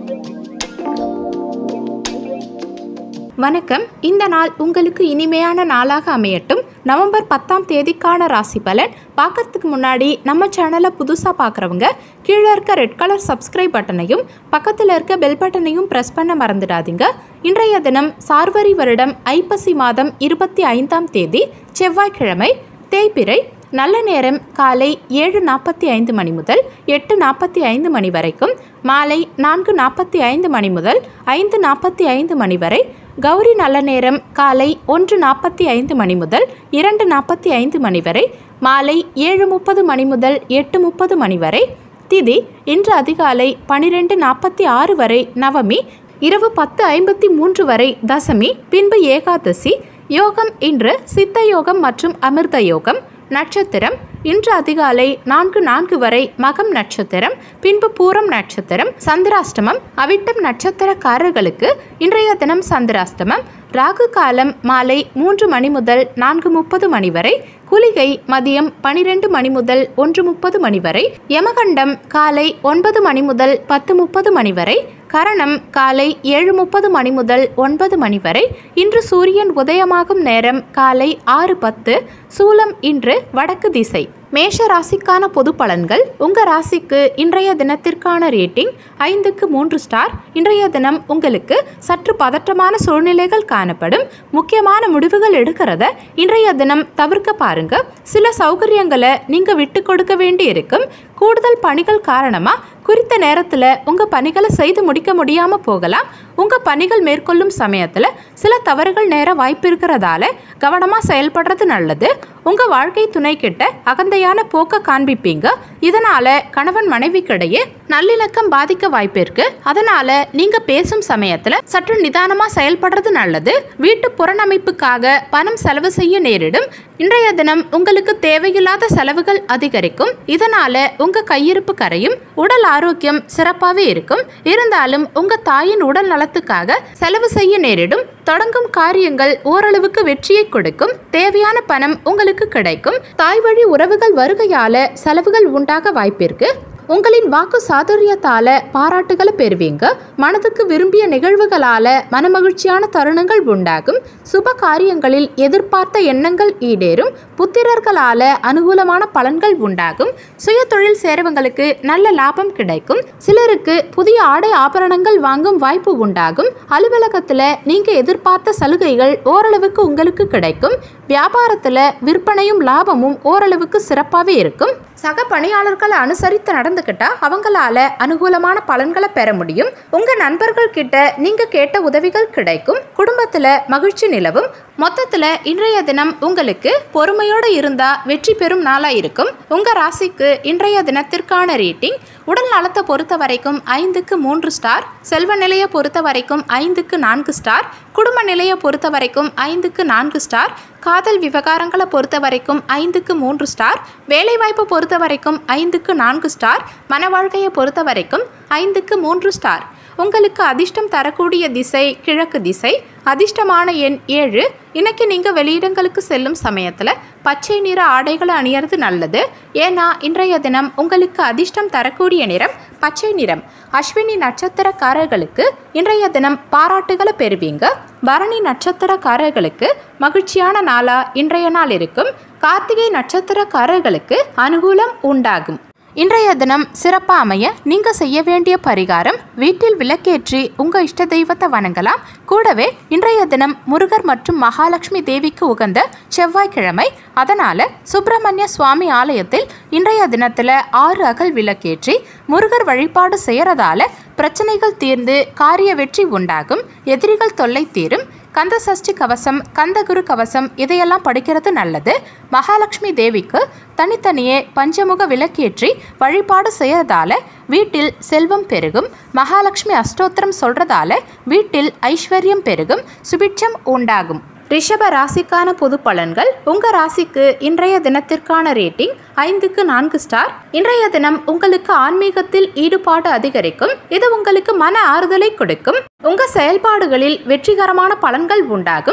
வணக்கம் இந்த நாள் உங்களுக்கு இனிமையான நாளாக அமையட்டும் நவம்பர் பத்தாம் தேதிக்கான ராசி பலன் பார்க்கறதுக்கு முன்னாடி நம்ம சேனலை புதுசாக பார்க்குறவங்க கீழே இருக்க ரெட் கலர் சப்ஸ்கிரைப் பட்டனையும் பக்கத்தில் இருக்க பெல் பட்டனையும் ப்ரெஸ் பண்ண மறந்துடாதீங்க இன்றைய தினம் சார்வரி வருடம் ஐப்பசி மாதம் இருபத்தி ஐந்தாம் தேதி செவ்வாய்க்கிழமை தேய்பிறை நல்ல நேரம் காலை ஏழு நாற்பத்தி ஐந்து மணி முதல் எட்டு நாற்பத்தி ஐந்து மணி வரைக்கும் மாலை நான்கு நாற்பத்தி ஐந்து மணி முதல் ஐந்து நாற்பத்தி ஐந்து மணி வரை கௌரி நல்ல நேரம் காலை ஒன்று நாற்பத்தி ஐந்து மணி முதல் இரண்டு நாற்பத்தி ஐந்து மணி வரை மாலை ஏழு முப்பது மணி முதல் எட்டு முப்பது மணி வரை திதி இன்று அதிகாலை பனிரெண்டு நாற்பத்தி ஆறு வரை நவமி இரவு பத்து ஐம்பத்தி மூன்று வரை தசமி பின்பு ஏகாதசி யோகம் இன்று சித்த யோகம் மற்றும் அமிர்த யோகம் நட்சத்திரம் இன்று அதிகாலை நான்கு நான்கு வரை மகம் நட்சத்திரம் பின்பு பூரம் நட்சத்திரம் சந்திராஷ்டமம் அவிட்டம் நட்சத்திரக்காரர்களுக்கு இன்றைய தினம் சந்திராஷ்டமம் ராகு காலம் மாலை மூன்று மணி முதல் நான்கு முப்பது மணி வரை குளிகை மதியம் பனிரெண்டு மணி முதல் ஒன்று முப்பது மணி வரை யமகண்டம் காலை ஒன்பது மணி முதல் பத்து முப்பது மணி வரை கரணம் காலை ஏழு முப்பது மணி முதல் ஒன்பது மணி வரை இன்று சூரியன் உதயமாகும் நேரம் காலை ஆறு பத்து சூலம் இன்று வடக்கு திசை மேஷ ராசிக்கான பொது பலன்கள் உங்க ராசிக்கு இன்றைய தினத்திற்கான ரேட்டிங் ஐந்துக்கு மூன்று ஸ்டார் இன்றைய தினம் உங்களுக்கு சற்று பதற்றமான சூழ்நிலைகள் காணப்படும் முக்கியமான முடிவுகள் எடுக்கிறத இன்றைய தினம் தவிர்க்க பாருங்க சில சௌகரியங்களை நீங்க விட்டு கொடுக்க வேண்டி இருக்கும் கூடுதல் பணிகள் காரணமா குறித்த நேரத்தில் உங்கள் பணிகளை செய்து முடிக்க முடியாமல் போகலாம் உங்கள் பணிகள் மேற்கொள்ளும் சமயத்தில் சில தவறுகள் நேர வாய்ப்பு இருக்கிறதால கவனமாக செயல்படுறது நல்லது உங்கள் வாழ்க்கை துணை கிட்ட அகந்தையான போக்க காண்பிப்பீங்க இதனால கணவன் மனைவிக்கிடையே நல்லிணக்கம் பாதிக்க வாய்ப்பு இருக்கு அதனால நீங்க பேசும் சமயத்துல சற்று நிதானமா செயல்படுறது நல்லது வீட்டு புறநமைப்புக்காக பணம் செலவு செய்ய நேரிடும் இன்றைய தினம் உங்களுக்கு தேவையில்லாத செலவுகள் அதிகரிக்கும் இதனால உங்க கையிருப்பு கரையும் உடல் ஆரோக்கியம் சிறப்பாகவே இருக்கும் இருந்தாலும் உங்க தாயின் உடல் நலத்துக்காக செலவு செய்ய நேரிடும் தொடங்கும் காரியங்கள் ஓரளவுக்கு வெற்றியை கொடுக்கும் தேவையான பணம் உங்களுக்கு கிடைக்கும் தாய் வழி உறவுகள் வருகையால செலவுகள் உண்டாக வாய்ப்பிருக்கு உங்களின் வாக்கு சாதுரியத்தால பாராட்டுகளை பெறுவீங்க மனதுக்கு விரும்பிய நிகழ்வுகளால மனமகிழ்ச்சியான தருணங்கள் உண்டாகும் சுப காரியங்களில் எதிர்பார்த்த எண்ணங்கள் ஈடேறும் புத்திரர்களால அனுகூலமான பலன்கள் உண்டாகும் சுய தொழில் சேரவங்களுக்கு நல்ல லாபம் கிடைக்கும் சிலருக்கு புதிய ஆடை ஆபரணங்கள் வாங்கும் வாய்ப்பு உண்டாகும் அலுவலகத்துல நீங்க எதிர்பார்த்த சலுகைகள் ஓரளவுக்கு உங்களுக்கு கிடைக்கும் வியாபாரத்துல விற்பனையும் லாபமும் ஓரளவுக்கு சிறப்பாகவே இருக்கும் சக பணியாளர்களை அனுசரித்து நடந்துக்கிட்டா அவங்களால அனுகூலமான பலன்களை பெற முடியும் உங்க நண்பர்கள் கிட்ட நீங்க கேட்ட உதவிகள் கிடைக்கும் குடும்பத்துல மகிழ்ச்சி நிலவும் மொத்தத்துல இன்றைய தினம் உங்களுக்கு பொறுமையோடு இருந்தா வெற்றி பெறும் நாளா இருக்கும் உங்க ராசிக்கு இன்றைய தினத்திற்கான ரேட்டிங் உடல் நலத்தை பொறுத்த வரைக்கும் ஐந்துக்கு மூன்று ஸ்டார் செல்வ நிலையை பொறுத்த வரைக்கும் ஐந்துக்கு நான்கு ஸ்டார் குடும்ப நிலையை பொறுத்த வரைக்கும் ஐந்துக்கு நான்கு ஸ்டார் காதல் விவகாரங்களை பொறுத்த வரைக்கும் ஐந்துக்கு மூன்று ஸ்டார் வேலைவாய்ப்பு பொறுத்த வரைக்கும் ஐந்துக்கு நான்கு ஸ்டார் மன வாழ்க்கையை பொறுத்த வரைக்கும் ஐந்துக்கு மூன்று ஸ்டார் உங்களுக்கு அதிர்ஷ்டம் தரக்கூடிய திசை கிழக்கு திசை அதிர்ஷ்டமான எண் ஏழு இன்னைக்கு நீங்கள் வெளியிடங்களுக்கு செல்லும் சமயத்தில் பச்சை நிற ஆடைகளை அணியறது நல்லது ஏன்னா இன்றைய தினம் உங்களுக்கு அதிர்ஷ்டம் தரக்கூடிய நிறம் பச்சை நிறம் அஸ்வினி நட்சத்திரக்காரர்களுக்கு இன்றைய தினம் பாராட்டுகளை பெறுவீங்க பரணி நட்சத்திரக்காரர்களுக்கு மகிழ்ச்சியான நாளா இன்றைய நாள் இருக்கும் கார்த்திகை நட்சத்திரக்காரர்களுக்கு அனுகூலம் உண்டாகும் இன்றைய தினம் சிறப்பாக அமைய நீங்கள் செய்ய வேண்டிய பரிகாரம் வீட்டில் விளக்கேற்றி உங்கள் இஷ்ட தெய்வத்தை வணங்கலாம் கூடவே இன்றைய தினம் முருகர் மற்றும் மகாலட்சுமி தேவிக்கு உகந்த செவ்வாய்க்கிழமை அதனால் சுப்பிரமணிய சுவாமி ஆலயத்தில் இன்றைய தினத்தில் ஆறு அகல் விளக்கேற்றி முருகர் வழிபாடு செய்கிறதால பிரச்சனைகள் தீர்ந்து காரிய வெற்றி உண்டாகும் எதிரிகள் தொல்லை தீரும் கந்த சஷ்டி கவசம் கந்தகுரு கவசம் இதையெல்லாம் படிக்கிறது நல்லது மகாலட்சுமி தேவிக்கு தனித்தனியே பஞ்சமுக விளக்கேற்றி வழிபாடு செய்யறதால வீட்டில் செல்வம் பெருகும் மகாலட்சுமி அஷ்டோத்திரம் சொல்றதால வீட்டில் ஐஸ்வர்யம் பெருகும் சுபிட்சம் உண்டாகும் ரிஷப ராசிக்கான பொது பலன்கள் உங்க ராசிக்கு இன்றைய தினத்திற்கான ரேட்டிங் ஐந்துக்கு நான்கு ஸ்டார் இன்றைய தினம் உங்களுக்கு ஆன்மீகத்தில் ஈடுபாடு அதிகரிக்கும் இது உங்களுக்கு மன ஆறுதலை கொடுக்கும் உங்க செயல்பாடுகளில் வெற்றிகரமான பலன்கள் உண்டாகும்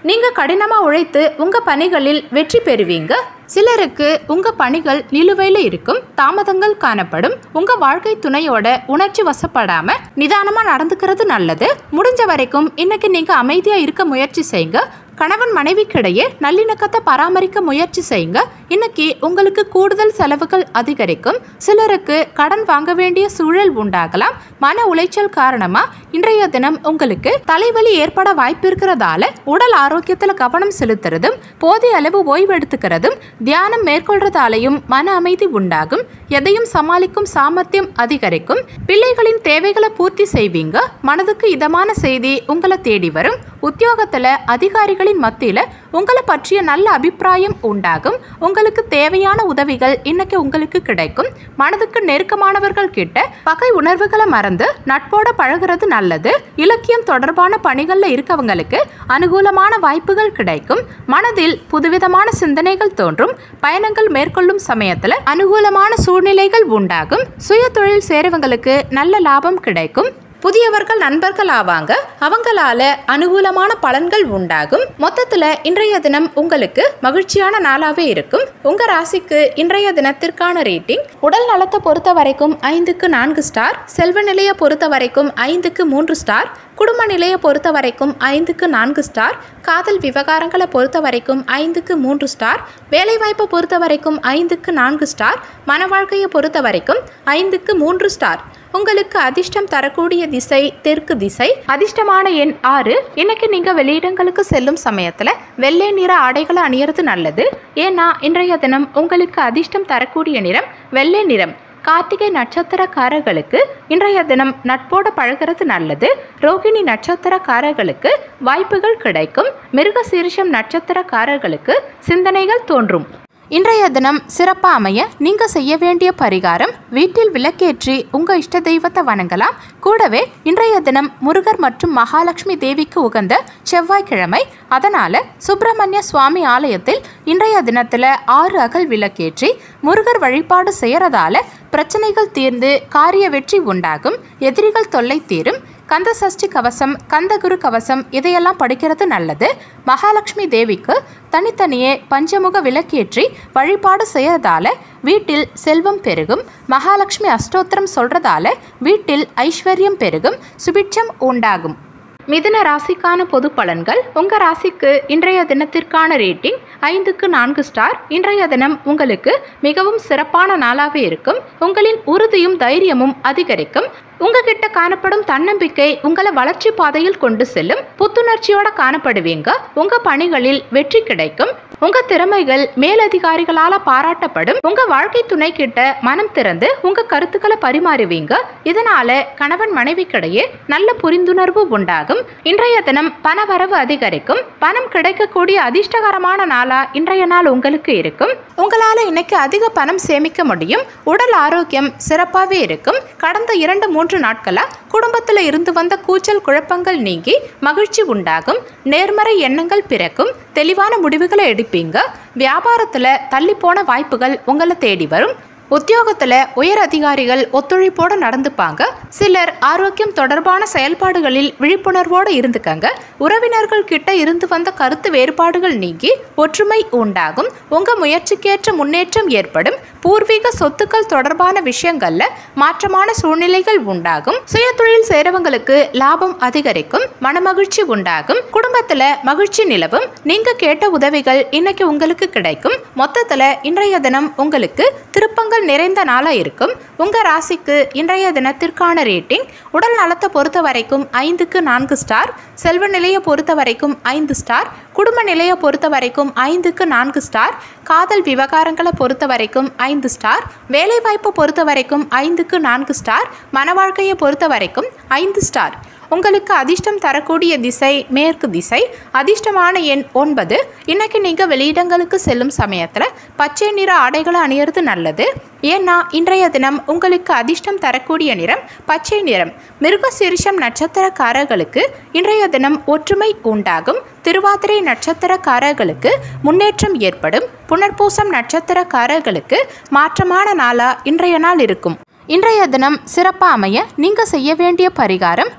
நீங்க கடினமா உழைத்து உங்க பணிகளில் வெற்றி பெறுவீங்க சிலருக்கு உங்க பணிகள் நிலுவையில் இருக்கும் தாமதங்கள் காணப்படும் உங்க வாழ்க்கை துணையோட உணர்ச்சி வசப்படாம நிதானமா நடந்துக்கிறது நல்லது முடிஞ்ச வரைக்கும் இன்னைக்கு நீங்க அமைதியா இருக்க முயற்சி செய்யுங்க கணவன் மனைவிக்கிடையே நல்லிணக்கத்தை பராமரிக்க முயற்சி செய்யுங்க இன்னைக்கு உங்களுக்கு கூடுதல் செலவுகள் அதிகரிக்கும் சிலருக்கு கடன் வாங்க வேண்டிய சூழல் உண்டாகலாம் மன உளைச்சல் காரணமா இன்றைய தினம் உங்களுக்கு தலைவலி ஏற்பட வாய்ப்பு இருக்கிறதால உடல் ஆரோக்கியத்துல கவனம் செலுத்துறதும் போதிய அளவு ஓய்வு எடுத்துக்கிறதும் தியானம் மேற்கொள்றதாலையும் மன அமைதி உண்டாகும் எதையும் சமாளிக்கும் சாமர்த்தியம் அதிகரிக்கும் பிள்ளைகளின் தேவைகளை பூர்த்தி செய்வீங்க மனதுக்கு இதமான செய்தி உங்களை தேடி வரும் உத்தியோகத்துல அதிகாரிகளின் மத்தியில உங்களை பற்றிய நல்ல அபிப்பிராயம் உண்டாகும் உங்களுக்கு தேவையான உதவிகள் இன்னைக்கு உங்களுக்கு கிடைக்கும் மனதுக்கு நெருக்கமானவர்கள் கிட்ட பகை உணர்வுகளை மறந்து நட்போட பழகுறது நல்லது இலக்கியம் தொடர்பான பணிகள்ல இருக்கவங்களுக்கு அனுகூலமான வாய்ப்புகள் கிடைக்கும் மனதில் புதுவிதமான சிந்தனைகள் தோன்றும் பயணங்கள் மேற்கொள்ளும் சமயத்துல அனுகூலமான சூழ்நிலைகள் உண்டாகும் சுய தொழில் சேரவங்களுக்கு நல்ல லாபம் கிடைக்கும் புதியவர்கள் நண்பர்கள் ஆவாங்க அவங்களால அனுகூலமான பலன்கள் உண்டாகும் மொத்தத்துல இன்றைய தினம் உங்களுக்கு மகிழ்ச்சியான நாளாவே இருக்கும் உங்க ராசிக்கு இன்றைய தினத்திற்கான ரேட்டிங் உடல் நலத்தை பொறுத்த வரைக்கும் ஐந்துக்கு நான்கு ஸ்டார் செல்வ நிலையை பொறுத்த வரைக்கும் ஐந்துக்கு மூன்று ஸ்டார் குடும்ப நிலையை பொறுத்த வரைக்கும் ஐந்துக்கு நான்கு ஸ்டார் காதல் விவகாரங்களை பொறுத்த வரைக்கும் ஐந்துக்கு மூன்று ஸ்டார் வேலைவாய்ப்பை பொறுத்த வரைக்கும் ஐந்துக்கு நான்கு ஸ்டார் மன வாழ்க்கையை பொறுத்த வரைக்கும் ஐந்துக்கு மூன்று ஸ்டார் உங்களுக்கு அதிர்ஷ்டம் தரக்கூடிய திசை தெற்கு திசை அதிர்ஷ்டமான எண் ஆறு இன்னைக்கு நீங்க வெளியிடங்களுக்கு செல்லும் சமயத்துல வெள்ளை நிற ஆடைகளை அணியறது நல்லது ஏன்னா இன்றைய தினம் உங்களுக்கு அதிர்ஷ்டம் தரக்கூடிய நிறம் வெள்ளை நிறம் கார்த்திகை நட்சத்திரக்காரர்களுக்கு இன்றைய தினம் நட்போட பழகிறது நல்லது ரோகிணி நட்சத்திரக்காரர்களுக்கு வாய்ப்புகள் கிடைக்கும் மிருக சீரிஷம் நட்சத்திரக்காரர்களுக்கு சிந்தனைகள் தோன்றும் இன்றைய தினம் சிறப்பா அமைய நீங்க செய்ய வேண்டிய பரிகாரம் வீட்டில் விளக்கேற்றி உங்க இஷ்ட தெய்வத்தை வணங்கலாம் கூடவே இன்றைய தினம் முருகர் மற்றும் மகாலட்சுமி தேவிக்கு உகந்த செவ்வாய்க்கிழமை அதனால சுப்பிரமணிய சுவாமி ஆலயத்தில் இன்றைய தினத்துல ஆறு அகல் விளக்கேற்றி முருகர் வழிபாடு செய்யறதால பிரச்சனைகள் தீர்ந்து காரிய வெற்றி உண்டாகும் எதிரிகள் தொல்லை தீரும் கந்த சஷ்டி கவசம் கந்தகுரு கவசம் இதையெல்லாம் படிக்கிறது நல்லது மகாலட்சுமி தேவிக்கு தனித்தனியே பஞ்சமுக விளக்கேற்றி வழிபாடு செய்யறதால வீட்டில் செல்வம் பெருகும் மகாலட்சுமி அஷ்டோத்திரம் சொல்றதால வீட்டில் ஐஸ்வர்யம் பெருகும் சுபிட்சம் உண்டாகும் மிதுன ராசிக்கான பொது பலன்கள் உங்க ராசிக்கு இன்றைய தினத்திற்கான ரேட்டிங் ஐந்துக்கு நான்கு ஸ்டார் இன்றைய தினம் உங்களுக்கு மிகவும் சிறப்பான நாளாக இருக்கும் உங்களின் உறுதியும் தைரியமும் அதிகரிக்கும் உங்ககிட்ட காணப்படும் தன்னம்பிக்கை உங்களை வளர்ச்சி பாதையில் கொண்டு செல்லும் புத்துணர்ச்சியோட காணப்படுவீங்க உங்க பணிகளில் வெற்றி கிடைக்கும் உங்க திறமைகள் மேலதிகாரிகளால பாராட்டப்படும் உங்க வாழ்க்கை துணை கிட்ட மனம் திறந்து உங்க கருத்துக்களை பரிமாறுவீங்க இதனால கணவன் மனைவிக்கிடையே நல்ல புரிந்துணர்வு உண்டாகும் இன்றைய தினம் பண வரவு அதிகரிக்கும் பணம் கிடைக்கக்கூடிய அதிர்ஷ்டகரமான நாளா இன்றைய நாள் உங்களுக்கு இருக்கும் உங்களால இன்னைக்கு அதிக பணம் சேமிக்க முடியும் உடல் ஆரோக்கியம் சிறப்பாகவே இருக்கும் கடந்த இரண்டு மூன்று நாட்களா குடும்பத்தில் இருந்து வந்த கூச்சல் குழப்பங்கள் நீங்கி மகிழ்ச்சி உண்டாகும் நேர்மறை எண்ணங்கள் பிறக்கும் தெளிவான முடிவுகளை எடுப்பீங்க வியாபாரத்தில் தள்ளி போன வாய்ப்புகள் உங்களை தேடி வரும் உத்தியோகத்தில் உயர் அதிகாரிகள் ஒத்துழைப்போடு நடந்துப்பாங்க சிலர் ஆரோக்கியம் தொடர்பான செயல்பாடுகளில் விழிப்புணர்வோடு இருந்துக்கங்க உறவினர்கள் கிட்ட இருந்து வந்த கருத்து வேறுபாடுகள் நீங்கி ஒற்றுமை உண்டாகும் உங்க முயற்சிக்கேற்ற முன்னேற்றம் ஏற்படும் பூர்வீக சொத்துக்கள் தொடர்பான விஷயங்கள்ல மாற்றமான சூழ்நிலைகள் உண்டாகும் சுயதொழில் சேரவங்களுக்கு லாபம் அதிகரிக்கும் மனமகிழ்ச்சி உண்டாகும் குடும்பத்துல மகிழ்ச்சி நிலவும் நீங்க கேட்ட உதவிகள் இன்னைக்கு உங்களுக்கு கிடைக்கும் மொத்தத்துல இன்றைய தினம் உங்களுக்கு திருப்பங்கள் நிறைந்த நாளா இருக்கும் உங்க ராசிக்கு இன்றைய தினத்திற்கான ரேட்டிங் உடல் நலத்தை பொறுத்த வரைக்கும் ஐந்துக்கு நான்கு ஸ்டார் செல்வ நிலையை பொறுத்த வரைக்கும் ஐந்து ஸ்டார் குடும்ப நிலையை பொறுத்த வரைக்கும் ஐந்துக்கு நான்கு ஸ்டார் காதல் விவகாரங்களை பொறுத்த வரைக்கும் ஐந்து ஸ்டார் வேலைவாய்ப்பை பொறுத்த வரைக்கும் ஐந்துக்கு நான்கு ஸ்டார் மன வாழ்க்கையை பொறுத்த வரைக்கும் ஐந்து ஸ்டார் உங்களுக்கு அதிர்ஷ்டம் தரக்கூடிய திசை மேற்கு திசை அதிர்ஷ்டமான எண் ஒன்பது இன்னைக்கு நீங்கள் வெளியிடங்களுக்கு செல்லும் சமயத்தில் பச்சை நிற ஆடைகளை அணியறது நல்லது ஏன்னா இன்றைய தினம் உங்களுக்கு அதிர்ஷ்டம் தரக்கூடிய நிறம் பச்சை நிறம் மிருகசீரிஷம் நட்சத்திரக்காரர்களுக்கு இன்றைய தினம் ஒற்றுமை உண்டாகும் திருவாதிரை நட்சத்திரக்காரர்களுக்கு முன்னேற்றம் ஏற்படும் புனர்பூசம் நட்சத்திரக்காரர்களுக்கு மாற்றமான நாளா இன்றைய நாள் இருக்கும் இன்றைய தினம் சிறப்பாக அமைய நீங்கள் செய்ய வேண்டிய பரிகாரம்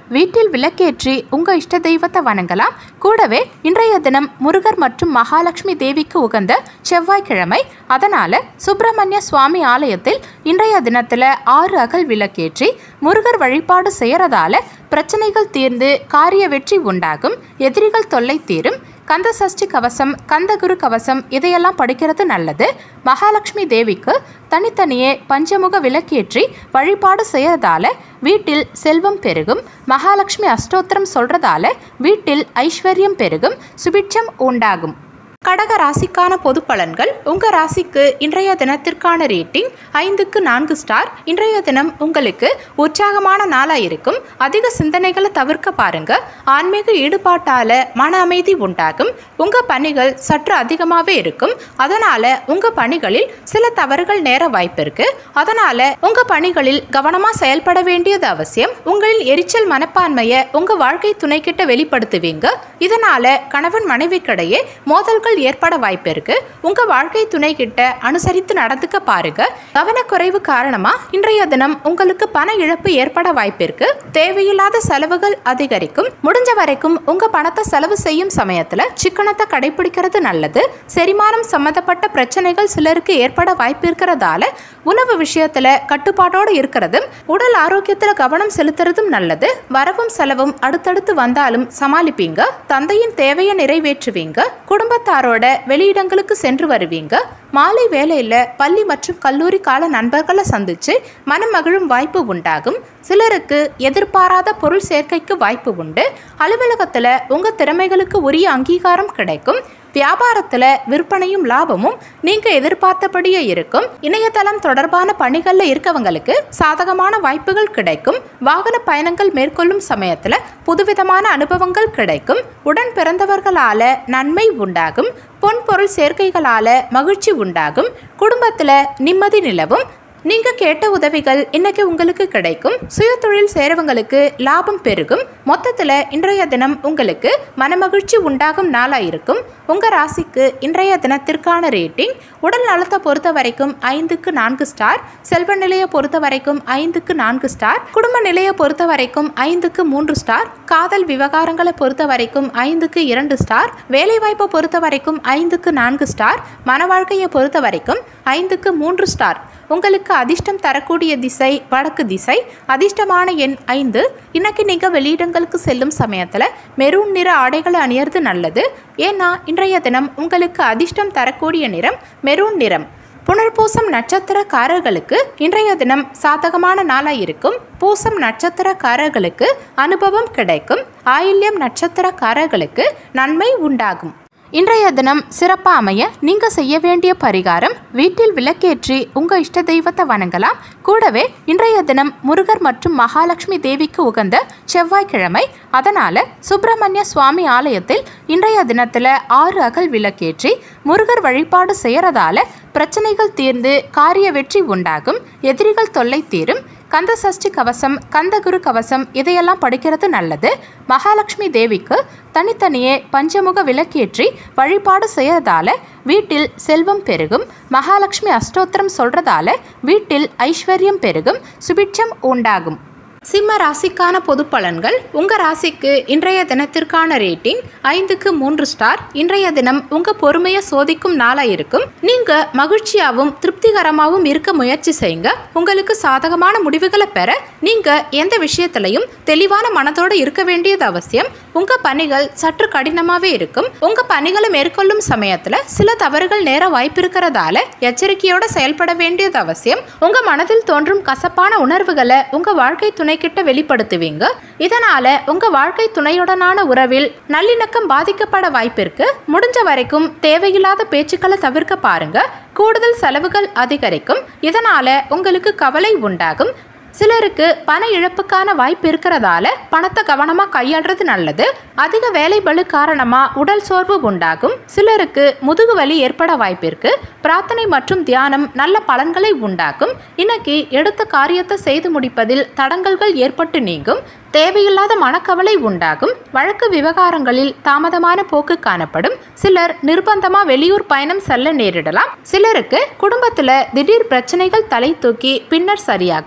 வீட்டில் விளக்கேற்றி உங்க இஷ்ட தெய்வத்தை வணங்கலாம் கூடவே இன்றைய தினம் முருகர் மற்றும் மகாலட்சுமி தேவிக்கு உகந்த செவ்வாய்க்கிழமை அதனால சுப்பிரமணிய சுவாமி ஆலயத்தில் இன்றைய தினத்துல ஆறு அகல் விளக்கேற்றி முருகர் வழிபாடு செய்யறதால பிரச்சனைகள் தீர்ந்து காரிய வெற்றி உண்டாகும் எதிரிகள் தொல்லை தீரும் கந்த சஷ்டி கவசம் கந்தகுரு கவசம் இதையெல்லாம் படிக்கிறது நல்லது மகாலட்சுமி தேவிக்கு தனித்தனியே பஞ்சமுக விளக்கேற்றி வழிபாடு செய்யறதால வீட்டில் செல்வம் பெருகும் மகாலட்சுமி அஷ்டோத்திரம் சொல்றதால வீட்டில் ஐஸ்வர்யம் பெருகும் சுபிட்சம் உண்டாகும் கடக ராசிக்கான பொது பலன்கள் உங்க ராசிக்கு இன்றைய தினத்திற்கான ரேட்டிங் ஐந்துக்கு நான்கு ஸ்டார் இன்றைய தினம் உங்களுக்கு உற்சாகமான நாளா இருக்கும் அதிக சிந்தனைகளை தவிர்க்க பாருங்க ஆன்மீக ஈடுபாட்டால மன அமைதி உண்டாகும் உங்க பணிகள் சற்று அதிகமாகவே இருக்கும் அதனால உங்க பணிகளில் சில தவறுகள் நேர வாய்ப்பு இருக்கு அதனால உங்க பணிகளில் கவனமா செயல்பட வேண்டியது அவசியம் உங்களின் எரிச்சல் மனப்பான்மையை உங்க வாழ்க்கை துணை கிட்ட வெளிப்படுத்துவீங்க இதனால கணவன் மனைவிக்கிடையே மோதல்கள் ஏற்பட வாய்ப்பு இருக்கு உங்க வாழ்க்கை துணை கிட்ட அனுசரித்து நடந்துக்க பாருங்க கவனக்குறைவு காரணமா இன்றைய தினம் உங்களுக்கு பண இழப்பு ஏற்பட வாய்ப்பு இருக்கு தேவையில்லாத செலவுகள் அதிகரிக்கும் முடிஞ்ச வரைக்கும் உங்க பணத்தை செலவு செய்யும் சமயத்துல சிக்கனத்தை கடைபிடிக்கிறது நல்லது செரிமானம் சம்பந்தப்பட்ட பிரச்சனைகள் சிலருக்கு ஏற்பட வாய்ப்பு இருக்கிறதால உணவு விஷயத்துல கட்டுப்பாட்டோடு இருக்கிறதும் உடல் ஆரோக்கியத்துல கவனம் செலுத்துறதும் நல்லது வரவும் செலவும் அடுத்தடுத்து வந்தாலும் சமாளிப்பீங்க தந்தையின் தேவையை நிறைவேற்றுவீங்க குடும்பத்தாரோட வெளியிடங்களுக்கு சென்று வருவீங்க மாலை வேலையில பள்ளி மற்றும் கல்லூரி கால நண்பர்களை சந்திச்சு மனம் மகிழும் வாய்ப்பு உண்டாகும் சிலருக்கு எதிர்பாராத பொருள் சேர்க்கைக்கு வாய்ப்பு உண்டு அலுவலகத்துல உங்க திறமைகளுக்கு உரிய அங்கீகாரம் கிடைக்கும் வியாபாரத்துல விற்பனையும் லாபமும் நீங்க எதிர்பார்த்தபடியே இருக்கும் இணையதளம் தொடர்பான பணிகள்ல இருக்கவங்களுக்கு சாதகமான வாய்ப்புகள் கிடைக்கும் வாகன பயணங்கள் மேற்கொள்ளும் சமயத்துல புதுவிதமான அனுபவங்கள் கிடைக்கும் உடன் பிறந்தவர்களால நன்மை உண்டாகும் பொன் பொருள் சேர்க்கைகளால மகிழ்ச்சி உண்டாகும் குடும்பத்துல நிம்மதி நிலவும் நீங்க கேட்ட உதவிகள் இன்னைக்கு உங்களுக்கு கிடைக்கும் சுயதொழில் சேரவங்களுக்கு லாபம் பெருகும் மொத்தத்துல இன்றைய தினம் உங்களுக்கு மனமகிழ்ச்சி உண்டாகும் நாளா இருக்கும் உங்க ராசிக்கு இன்றைய தினத்திற்கான ரேட்டிங் உடல் நலத்தை பொறுத்த வரைக்கும் ஐந்துக்கு நான்கு ஸ்டார் செல்வ நிலையை பொறுத்த வரைக்கும் ஐந்துக்கு நான்கு ஸ்டார் குடும்ப நிலையை பொறுத்த வரைக்கும் ஐந்துக்கு மூன்று ஸ்டார் காதல் விவகாரங்களை பொறுத்த வரைக்கும் ஐந்துக்கு இரண்டு ஸ்டார் வேலைவாய்ப்பை பொறுத்த வரைக்கும் ஐந்துக்கு நான்கு ஸ்டார் மன வாழ்க்கையை பொறுத்த வரைக்கும் ஐந்துக்கு மூன்று ஸ்டார் உங்களுக்கு அதிர்ஷ்டம் தரக்கூடிய திசை வடக்கு திசை அதிர்ஷ்டமான எண் ஐந்து இன்னைக்கு நீங்கள் வெளியிடங்களுக்கு செல்லும் சமயத்தில் மெரூன் நிற ஆடைகளை அணியறது நல்லது ஏன்னா இன்றைய தினம் உங்களுக்கு அதிர்ஷ்டம் தரக்கூடிய நிறம் மெரூன் நிறம் புனர்பூசம் நட்சத்திரக்காரர்களுக்கு இன்றைய தினம் சாதகமான நாளாக இருக்கும் பூசம் நட்சத்திரக்காரர்களுக்கு அனுபவம் கிடைக்கும் ஆயில்யம் நட்சத்திரக்காரர்களுக்கு நன்மை உண்டாகும் இன்றைய தினம் சிறப்பாக அமைய நீங்கள் செய்ய வேண்டிய பரிகாரம் வீட்டில் விளக்கேற்றி உங்கள் இஷ்ட தெய்வத்தை வணங்கலாம் கூடவே இன்றைய தினம் முருகர் மற்றும் மகாலட்சுமி தேவிக்கு உகந்த செவ்வாய்க்கிழமை அதனால சுப்பிரமணிய சுவாமி ஆலயத்தில் இன்றைய தினத்தில் ஆறு அகல் விளக்கேற்றி முருகர் வழிபாடு செய்யறதால பிரச்சனைகள் தீர்ந்து காரிய வெற்றி உண்டாகும் எதிரிகள் தொல்லை தீரும் கந்த சஷ்டி கவசம் கந்தகுரு கவசம் இதையெல்லாம் படிக்கிறது நல்லது மகாலட்சுமி தேவிக்கு தனித்தனியே பஞ்சமுக விளக்கேற்றி வழிபாடு செய்யறதால வீட்டில் செல்வம் பெருகும் மகாலட்சுமி அஷ்டோத்திரம் சொல்றதால வீட்டில் ஐஸ்வர்யம் பெருகும் சுபிட்சம் உண்டாகும் சிம்ம ராசிக்கான பொது பலன்கள் உங்க ராசிக்கு இன்றைய தினத்திற்கான ரேட்டிங் ஐந்துக்கு மூன்று ஸ்டார் இன்றைய தினம் உங்க பொறுமையை சோதிக்கும் நாளா இருக்கும் நீங்க மகிழ்ச்சியாகவும் திருப்திகரமாகவும் இருக்க முயற்சி செய்யுங்க உங்களுக்கு சாதகமான முடிவுகளை பெற நீங்க எந்த விஷயத்திலையும் தெளிவான மனதோடு இருக்க வேண்டியது அவசியம் உங்க பணிகள் சற்று கடினமாவே இருக்கும் உங்க பணிகளை மேற்கொள்ளும் சமயத்துல சில தவறுகள் நேர வாய்ப்பு இருக்கிறதால எச்சரிக்கையோட செயல்பட வேண்டியது அவசியம் உங்க மனதில் தோன்றும் கசப்பான உணர்வுகளை உங்க வாழ்க்கை துணை கிட்ட வெளிப்படுத்துவீங்க இதனால உங்க வாழ்க்கை துணையுடனான உறவில் நல்லிணக்கம் பாதிக்கப்பட வாய்ப்பிருக்கு முடிஞ்ச வரைக்கும் தேவையில்லாத பேச்சுக்களை தவிர்க்க பாருங்க கூடுதல் செலவுகள் அதிகரிக்கும் இதனால உங்களுக்கு கவலை உண்டாகும் சிலருக்கு பண இழப்புக்கான வாய்ப்பு இருக்கிறதால பணத்தை கவனமாக கையாளுறது நல்லது அதிக வேலை பளு காரணமாக உடல் சோர்வு உண்டாகும் சிலருக்கு முதுகு வலி ஏற்பட வாய்ப்பு இருக்கு பிரார்த்தனை மற்றும் தியானம் நல்ல பலன்களை உண்டாக்கும் இன்னைக்கு எடுத்த காரியத்தை செய்து முடிப்பதில் தடங்கல்கள் ஏற்பட்டு நீங்கும் தேவையில்லாத மனக்கவலை உண்டாகும் வழக்கு விவகாரங்களில் தாமதமான போக்கு காணப்படும் சிலர் நிர்பந்தமா வெளியூர் பயணம் செல்ல நேரிடலாம் சிலருக்கு குடும்பத்துல திடீர் பிரச்சனைகள் தலை தூக்கி பின்னர் சரியாகும்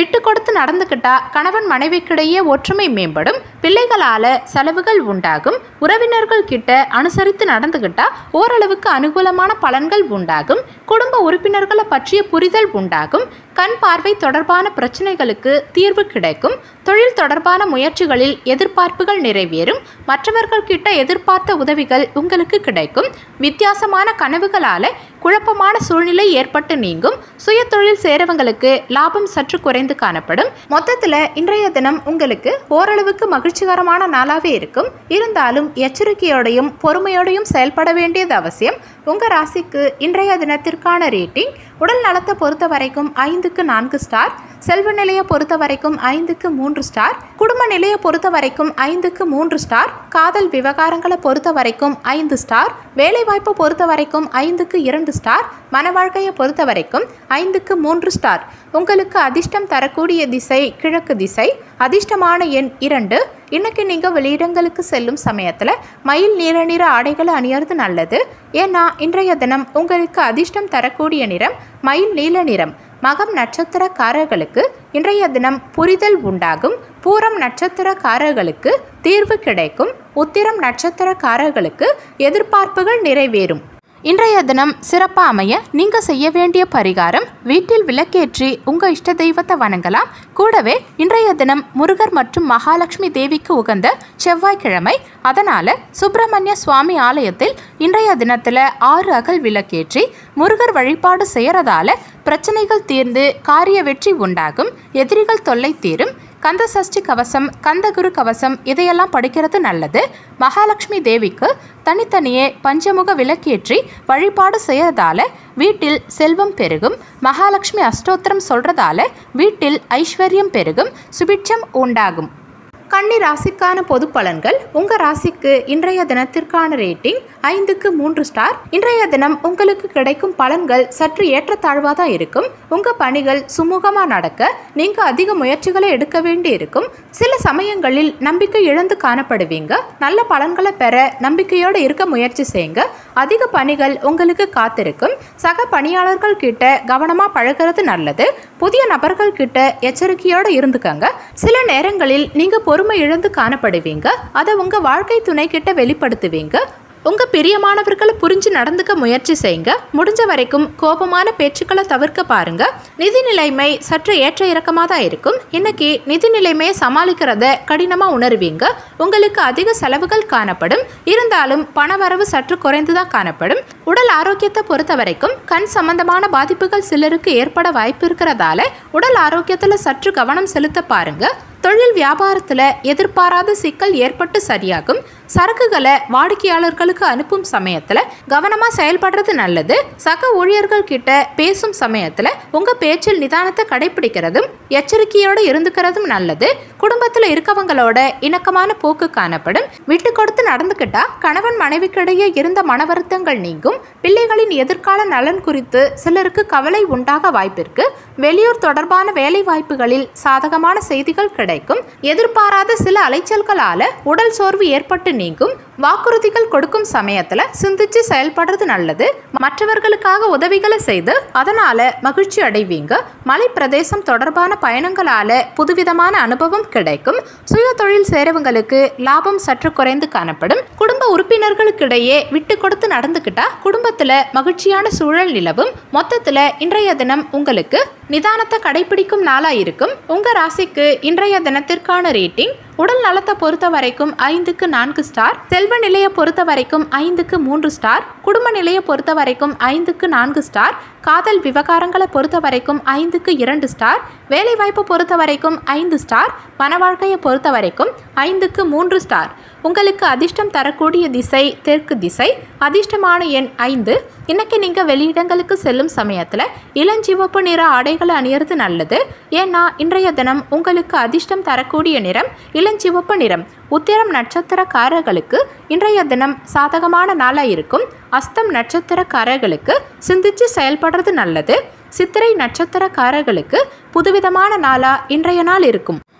விட்டு கொடுத்து நடந்துக்கிட்டா கணவன் மனைவிக்கிடையே ஒற்றுமை மேம்படும் பிள்ளைகளால செலவுகள் உண்டாகும் உறவினர்கள் கிட்ட அனுசரித்து நடந்துக்கிட்டா ஓரளவுக்கு அனுகூலமான பலன்கள் உண்டாகும் குடும்ப உறுப்பினர்களை பற்றிய புரிதல் உண்டாகும் கண் பார்வை தொடர்பான பிரச்சனைகளுக்கு தீர்வு கிடைக்கும் தொழில் தொடர்பான முயற்சிகளில் எதிர்பார்ப்புகள் நிறைவேறும் மற்றவர்கள் கிட்ட எதிர்பார்த்த உதவிகள் உங்களுக்கு கிடைக்கும் வித்தியாசமான கனவுகளால குழப்பமான சூழ்நிலை ஏற்பட்டு நீங்கும் சுய தொழில் சேரவங்களுக்கு லாபம் சற்று குறைந்து காணப்படும் மொத்தத்தில் இன்றைய தினம் உங்களுக்கு ஓரளவுக்கு மகிழ்ச்சிகரமான நாளாகவே இருக்கும் இருந்தாலும் எச்சரிக்கையோடையும் பொறுமையோடையும் செயல்பட வேண்டியது அவசியம் உங்கள் ராசிக்கு இன்றைய தினத்திற்கான ரேட்டிங் உடல் நலத்தை பொறுத்த வரைக்கும் ஐந்துக்கு நான்கு ஸ்டார் செல்வ நிலையை பொறுத்த வரைக்கும் ஐந்துக்கு மூன்று ஸ்டார் குடும்ப நிலையை பொறுத்த வரைக்கும் ஐந்துக்கு மூன்று ஸ்டார் காதல் விவகாரங்களை பொறுத்த வரைக்கும் ஐந்து ஸ்டார் வேலைவாய்ப்பை பொறுத்த வரைக்கும் ஐந்துக்கு இரண்டு ஸ்டார் மன வாழ்க்கையை பொறுத்த வரைக்கும் ஐந்துக்கு மூன்று ஸ்டார் உங்களுக்கு அதிர்ஷ்டம் தரக்கூடிய திசை கிழக்கு திசை அதிர்ஷ்டமான எண் இரண்டு இன்னைக்கு நீங்கள் வெளியிடங்களுக்கு செல்லும் சமயத்தில் மயில் நீல நிற ஆடைகளை அணியறது நல்லது ஏன்னா இன்றைய தினம் உங்களுக்கு அதிர்ஷ்டம் தரக்கூடிய நிறம் மயில் நீல நிறம் மகம் நட்சத்திரக்காரர்களுக்கு இன்றைய தினம் புரிதல் உண்டாகும் பூரம் நட்சத்திரக்காரர்களுக்கு தீர்வு கிடைக்கும் உத்திரம் நட்சத்திரக்காரர்களுக்கு எதிர்பார்ப்புகள் நிறைவேறும் இன்றைய தினம் சிறப்பாக அமைய நீங்கள் செய்ய வேண்டிய பரிகாரம் வீட்டில் விளக்கேற்றி உங்கள் இஷ்ட தெய்வத்தை வணங்கலாம் கூடவே இன்றைய தினம் முருகர் மற்றும் மகாலட்சுமி தேவிக்கு உகந்த செவ்வாய்க்கிழமை அதனால் சுப்பிரமணிய சுவாமி ஆலயத்தில் இன்றைய தினத்தில் ஆறு அகல் விளக்கேற்றி முருகர் வழிபாடு செய்கிறதால பிரச்சனைகள் தீர்ந்து காரிய வெற்றி உண்டாகும் எதிரிகள் தொல்லை தீரும் கந்த சஷ்டி கவசம் கந்தகுரு கவசம் இதையெல்லாம் படிக்கிறது நல்லது மகாலட்சுமி தேவிக்கு தனித்தனியே பஞ்சமுக விளக்கேற்றி வழிபாடு செய்யறதால வீட்டில் செல்வம் பெருகும் மகாலட்சுமி அஷ்டோத்திரம் சொல்றதால வீட்டில் ஐஸ்வர்யம் பெருகும் சுபிட்சம் உண்டாகும் கன்னி ராசிக்கான பொது பலன்கள் உங்க ராசிக்கு இன்றைய தினத்திற்கான ரேட்டிங் ஐந்துக்கு மூன்று ஸ்டார் இன்றைய தினம் உங்களுக்கு கிடைக்கும் பலன்கள் சற்று ஏற்றத்தாழ்வாக தான் இருக்கும் உங்க பணிகள் சுமூகமா நடக்க நீங்க அதிக முயற்சிகளை எடுக்க வேண்டி இருக்கும் சில சமயங்களில் நம்பிக்கை இழந்து காணப்படுவீங்க நல்ல பலன்களை பெற நம்பிக்கையோடு இருக்க முயற்சி செய்யுங்க அதிக பணிகள் உங்களுக்கு காத்திருக்கும் சக பணியாளர்கள் கிட்ட கவனமா பழகிறது நல்லது புதிய நபர்கள் கிட்ட எச்சரிக்கையோடு இருந்துக்கங்க சில நேரங்களில் நீங்க பொறுமை இழந்து காணப்படுவீங்க அதை உங்க வாழ்க்கை துணை கிட்ட வெளிப்படுத்துவீங்க உங்க பிரியமானவர்களை புரிஞ்சு நடந்துக்க முயற்சி செய்யுங்க முடிஞ்ச வரைக்கும் கோபமான பேச்சுக்களை தவிர்க்க பாருங்க நிதி நிலைமை சற்று ஏற்ற இறக்கமாக தான் இருக்கும் இன்னைக்கு நிதி நிலைமையை சமாளிக்கிறத கடினமாக உணர்வீங்க உங்களுக்கு அதிக செலவுகள் காணப்படும் இருந்தாலும் பணவரவு சற்று குறைந்து தான் காணப்படும் உடல் ஆரோக்கியத்தை பொறுத்த வரைக்கும் கண் சம்பந்தமான பாதிப்புகள் சிலருக்கு ஏற்பட வாய்ப்பு இருக்கிறதால உடல் ஆரோக்கியத்தில் சற்று கவனம் செலுத்த பாருங்க தொழில் வியாபாரத்தில் எதிர்பாராத சிக்கல் ஏற்பட்டு சரியாகும் சரக்குகளை வாடிக்கையாளர்களுக்கு அனுப்பும் சமயத்தில் கவனமாக செயல்படுறது நல்லது சக ஊழியர்கள் கிட்ட பேசும் சமயத்தில் உங்கள் பேச்சில் நிதானத்தை கடைபிடிக்கிறதும் எச்சரிக்கையோடு இருந்துக்கிறதும் நல்லது குடும்பத்தில் இருக்கவங்களோட இணக்கமான போக்கு காணப்படும் விட்டு கொடுத்து நடந்துக்கிட்டா கணவன் மனைவிக்கிடையே இருந்த மன வருத்தங்கள் நீங்கும் பிள்ளைகளின் எதிர்கால நலன் குறித்து சிலருக்கு கவலை உண்டாக வாய்ப்பிருக்கு வெளியூர் தொடர்பான வேலை வாய்ப்புகளில் சாதகமான செய்திகள் கிடைக்கும் எதிர்பாராத சில அலைச்சல்களால உடல் சோர்வு ஏற்பட்டு நீங்கும் வாக்குறுதிகள் கொடுக்கும் சமயத்துல சிந்திச்சு செயல்படுறது நல்லது மற்றவர்களுக்காக உதவிகளை செய்து அதனால மகிழ்ச்சி அடைவீங்க மலை பிரதேசம் தொடர்பான பயணங்களால புதுவிதமான அனுபவம் கிடைக்கும் சுய தொழில் சேரவங்களுக்கு லாபம் சற்று குறைந்து காணப்படும் குடும்ப உறுப்பினர்களுக்கிடையே விட்டு கொடுத்து நடந்துக்கிட்டா குடும்பத்துல மகிழ்ச்சியான சூழல் நிலவும் மொத்தத்துல இன்றைய தினம் உங்களுக்கு நிதானத்தை கடைபிடிக்கும் நாளா இருக்கும் உங்க ராசிக்கு இன்றைய தினத்திற்கான ரேட்டிங் உடல் நலத்தை பொறுத்த வரைக்கும் ஐந்துக்கு நான்கு ஸ்டார் செல்வ நிலையை பொறுத்த வரைக்கும் ஐந்துக்கு மூன்று ஸ்டார் குடும்ப நிலையை பொறுத்த வரைக்கும் ஐந்துக்கு நான்கு ஸ்டார் காதல் விவகாரங்களை பொறுத்த வரைக்கும் ஐந்துக்கு இரண்டு ஸ்டார் வேலைவாய்ப்பை பொறுத்த வரைக்கும் ஐந்து ஸ்டார் மன வாழ்க்கையை பொறுத்த வரைக்கும் ஐந்துக்கு மூன்று ஸ்டார் உங்களுக்கு அதிர்ஷ்டம் தரக்கூடிய திசை தெற்கு திசை அதிர்ஷ்டமான எண் ஐந்து இன்னைக்கு நீங்கள் வெளியிடங்களுக்கு செல்லும் சமயத்தில் இளஞ்சிவப்பு நிற ஆடைகளை அணியறது நல்லது ஏன்னா இன்றைய தினம் உங்களுக்கு அதிர்ஷ்டம் தரக்கூடிய நிறம் இளஞ்சிவப்பு நிறம் உத்திரம் நட்சத்திரக்காரர்களுக்கு இன்றைய தினம் சாதகமான நாளாக இருக்கும் அஸ்தம் நட்சத்திரக்காரர்களுக்கு சிந்திச்சு செயல்படுறது நல்லது சித்திரை நட்சத்திரக்காரர்களுக்கு புதுவிதமான நாளா இன்றைய நாள் இருக்கும்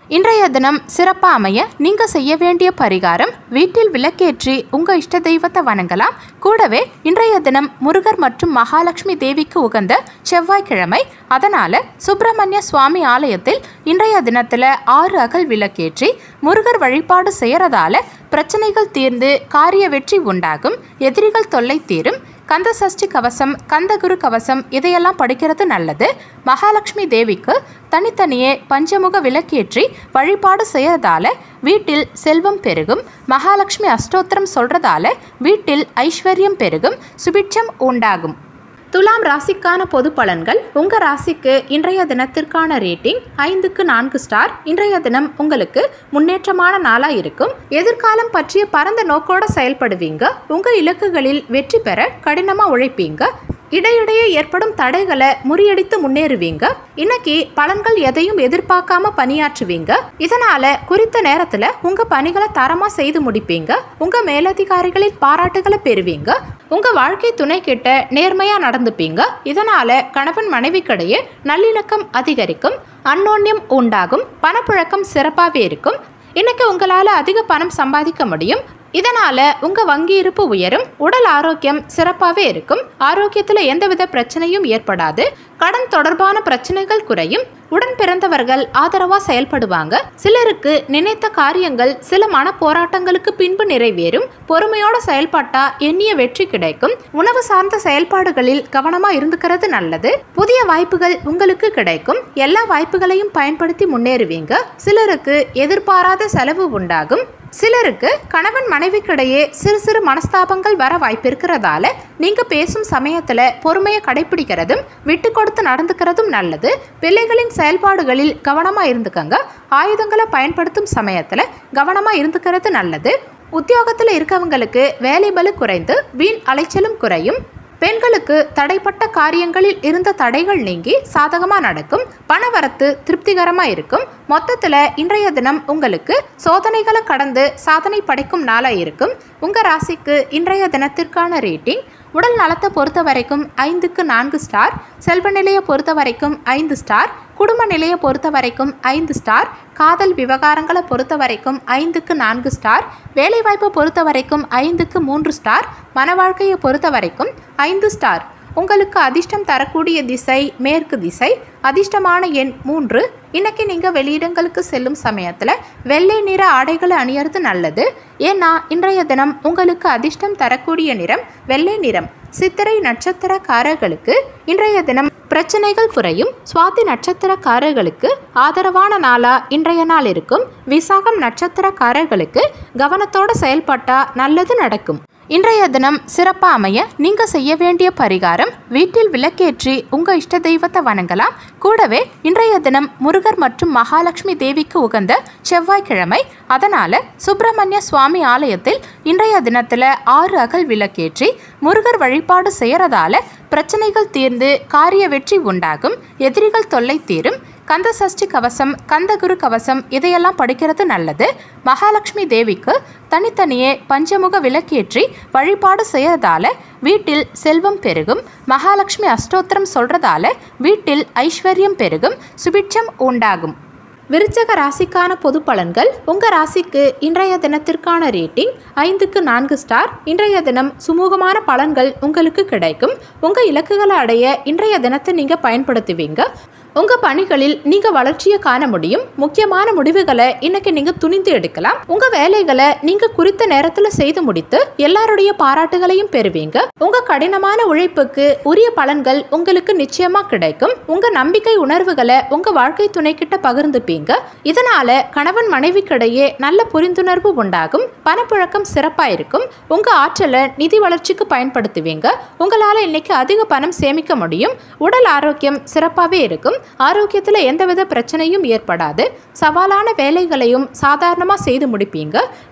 இன்றைய தினம் சிறப்பாக அமைய நீங்கள் செய்ய வேண்டிய பரிகாரம் வீட்டில் விளக்கேற்றி உங்கள் இஷ்ட தெய்வத்தை வணங்கலாம் கூடவே இன்றைய தினம் முருகர் மற்றும் மகாலட்சுமி தேவிக்கு உகந்த செவ்வாய்க்கிழமை அதனால் சுப்பிரமணிய சுவாமி ஆலயத்தில் இன்றைய தினத்தில் ஆறு அகல் விளக்கேற்றி முருகர் வழிபாடு செய்கிறதால பிரச்சனைகள் தீர்ந்து காரிய வெற்றி உண்டாகும் எதிரிகள் தொல்லை தீரும் கந்த சஷ்டி கவசம் கந்தகுரு கவசம் இதையெல்லாம் படிக்கிறது நல்லது மகாலட்சுமி தேவிக்கு தனித்தனியே பஞ்சமுக விளக்கேற்றி வழிபாடு செய்யறதால வீட்டில் செல்வம் பெருகும் மகாலட்சுமி அஷ்டோத்திரம் சொல்றதால வீட்டில் ஐஸ்வர்யம் பெருகும் சுபிட்சம் உண்டாகும் துலாம் ராசிக்கான பொது பலன்கள் உங்கள் ராசிக்கு இன்றைய தினத்திற்கான ரேட்டிங் ஐந்துக்கு நான்கு ஸ்டார் இன்றைய தினம் உங்களுக்கு முன்னேற்றமான நாளாக இருக்கும் எதிர்காலம் பற்றிய பரந்த நோக்கோட செயல்படுவீங்க உங்கள் இலக்குகளில் வெற்றி பெற கடினமாக உழைப்பீங்க இடையிடையே ஏற்படும் தடைகளை முறியடித்து முன்னேறுவீங்க இன்னைக்கு பலன்கள் எதையும் எதிர்பார்க்காம பணியாற்றுவீங்க இதனால குறித்த நேரத்துல உங்க பணிகளை தரமா செய்து முடிப்பீங்க உங்க மேலதிகாரிகளின் பாராட்டுகளை பெறுவீங்க உங்க வாழ்க்கை துணை கிட்ட நேர்மையா நடந்துப்பீங்க இதனால கணவன் மனைவிக்கிடையே நல்லிணக்கம் அதிகரிக்கும் அன்னோன்யம் உண்டாகும் பணப்புழக்கம் சிறப்பாகவே இருக்கும் இன்னைக்கு உங்களால் அதிக பணம் சம்பாதிக்க முடியும் இதனால உங்க வங்கி இருப்பு உயரும் உடல் ஆரோக்கியம் சிறப்பாகவே இருக்கும் ஆரோக்கியத்தில் எந்தவித பிரச்சனையும் ஏற்படாது கடன் தொடர்பான பிரச்சனைகள் குறையும் உடன் பிறந்தவர்கள் ஆதரவா செயல்படுவாங்க சிலருக்கு நினைத்த காரியங்கள் சில மன போராட்டங்களுக்கு பின்பு நிறைவேறும் பொறுமையோட செயல்பட்டா எண்ணிய வெற்றி கிடைக்கும் உணவு சார்ந்த செயல்பாடுகளில் கவனமா இருந்துக்கிறது நல்லது புதிய வாய்ப்புகள் உங்களுக்கு கிடைக்கும் எல்லா வாய்ப்புகளையும் பயன்படுத்தி முன்னேறுவீங்க சிலருக்கு எதிர்பாராத செலவு உண்டாகும் சிலருக்கு கணவன் மனைவிக்கிடையே சிறு சிறு மனஸ்தாபங்கள் வர வாய்ப்பு இருக்கிறதால நீங்க பேசும் சமயத்துல பொறுமையை கடைபிடிக்கிறதும் விட்டு கொடுத்து நடந்துக்கிறதும் நல்லது பிள்ளைகளின் செயல்பாடுகளில் கவனமா இருந்துக்கங்க ஆயுதங்களை பயன்படுத்தும் சமயத்துல கவனமா இருந்துக்கிறது நல்லது உத்தியோகத்தில் இருக்கவங்களுக்கு வேலை பலு குறைந்து வீண் அலைச்சலும் குறையும் பெண்களுக்கு தடைப்பட்ட காரியங்களில் இருந்த தடைகள் நீங்கி சாதகமாக நடக்கும் பணவரத்து திருப்திகரமாக இருக்கும் மொத்தத்தில் இன்றைய தினம் உங்களுக்கு சோதனைகளை கடந்து சாதனை படைக்கும் நாளாக இருக்கும் உங்கள் ராசிக்கு இன்றைய தினத்திற்கான ரேட்டிங் உடல் நலத்தை பொறுத்த வரைக்கும் ஐந்துக்கு நான்கு ஸ்டார் செல்வ நிலையை பொறுத்த வரைக்கும் ஐந்து ஸ்டார் குடும்ப நிலையை பொறுத்த வரைக்கும் ஐந்து ஸ்டார் காதல் விவகாரங்களை பொறுத்த வரைக்கும் ஐந்துக்கு நான்கு ஸ்டார் வேலைவாய்ப்பை பொறுத்த வரைக்கும் ஐந்துக்கு மூன்று ஸ்டார் மன வாழ்க்கையை பொறுத்த வரைக்கும் ஐந்து ஸ்டார் உங்களுக்கு அதிர்ஷ்டம் தரக்கூடிய திசை மேற்கு திசை அதிர்ஷ்டமான எண் மூன்று இன்னைக்கு நீங்கள் வெளியிடங்களுக்கு செல்லும் சமயத்தில் வெள்ளை நிற ஆடைகளை அணியறது நல்லது ஏன்னா இன்றைய தினம் உங்களுக்கு அதிர்ஷ்டம் தரக்கூடிய நிறம் வெள்ளை நிறம் சித்திரை நட்சத்திரக்காரர்களுக்கு இன்றைய தினம் பிரச்சனைகள் குறையும் சுவாதி நட்சத்திரக்காரர்களுக்கு ஆதரவான நாளா இன்றைய நாள் இருக்கும் விசாகம் நட்சத்திரக்காரர்களுக்கு கவனத்தோட செயல்பட்டா நல்லது நடக்கும் இன்றைய தினம் சிறப்பாக அமைய நீங்கள் செய்ய வேண்டிய பரிகாரம் வீட்டில் விளக்கேற்றி உங்கள் இஷ்ட தெய்வத்தை வணங்கலாம் கூடவே இன்றைய தினம் முருகர் மற்றும் மகாலட்சுமி தேவிக்கு உகந்த செவ்வாய்க்கிழமை அதனால் சுப்பிரமணிய சுவாமி ஆலயத்தில் இன்றைய தினத்தில் ஆறு அகல் விளக்கேற்றி முருகர் வழிபாடு செய்கிறதால பிரச்சனைகள் தீர்ந்து காரிய வெற்றி உண்டாகும் எதிரிகள் தொல்லை தீரும் கந்த சஷ்டி கவசம் கந்தகுரு கவசம் இதையெல்லாம் படிக்கிறது நல்லது மகாலட்சுமி தேவிக்கு தனித்தனியே பஞ்சமுக விளக்கேற்றி வழிபாடு செய்யறதால வீட்டில் செல்வம் பெருகும் மகாலட்சுமி அஷ்டோத்திரம் சொல்றதால வீட்டில் ஐஸ்வர்யம் பெருகும் சுபிட்சம் உண்டாகும் விருச்சக ராசிக்கான பொது பலன்கள் உங்கள் ராசிக்கு இன்றைய தினத்திற்கான ரேட்டிங் ஐந்துக்கு நான்கு ஸ்டார் இன்றைய தினம் சுமூகமான பலன்கள் உங்களுக்கு கிடைக்கும் உங்கள் இலக்குகளை அடைய இன்றைய தினத்தை நீங்கள் பயன்படுத்துவீங்க உங்கள் பணிகளில் நீங்கள் வளர்ச்சியை காண முடியும் முக்கியமான முடிவுகளை இன்னைக்கு நீங்கள் துணிந்து எடுக்கலாம் உங்கள் வேலைகளை நீங்கள் குறித்த நேரத்தில் செய்து முடித்து எல்லாருடைய பாராட்டுகளையும் பெறுவீங்க உங்கள் கடினமான உழைப்புக்கு உரிய பலன்கள் உங்களுக்கு நிச்சயமா கிடைக்கும் உங்கள் நம்பிக்கை உணர்வுகளை உங்கள் வாழ்க்கை துணை கிட்ட பகிர்ந்துப்பீங்க இதனால கணவன் மனைவிக்கிடையே நல்ல புரிந்துணர்வு உண்டாகும் பணப்புழக்கம் சிறப்பாக இருக்கும் உங்கள் ஆற்றலை நிதி வளர்ச்சிக்கு பயன்படுத்துவீங்க உங்களால் இன்னைக்கு அதிக பணம் சேமிக்க முடியும் உடல் ஆரோக்கியம் சிறப்பாகவே இருக்கும் ஆரோக்கியத்தில் எந்தவித பிரச்சனையும் ஏற்படாது சவாலான வேலைகளையும் சாதாரணமாக செய்து முடிப்பீங்க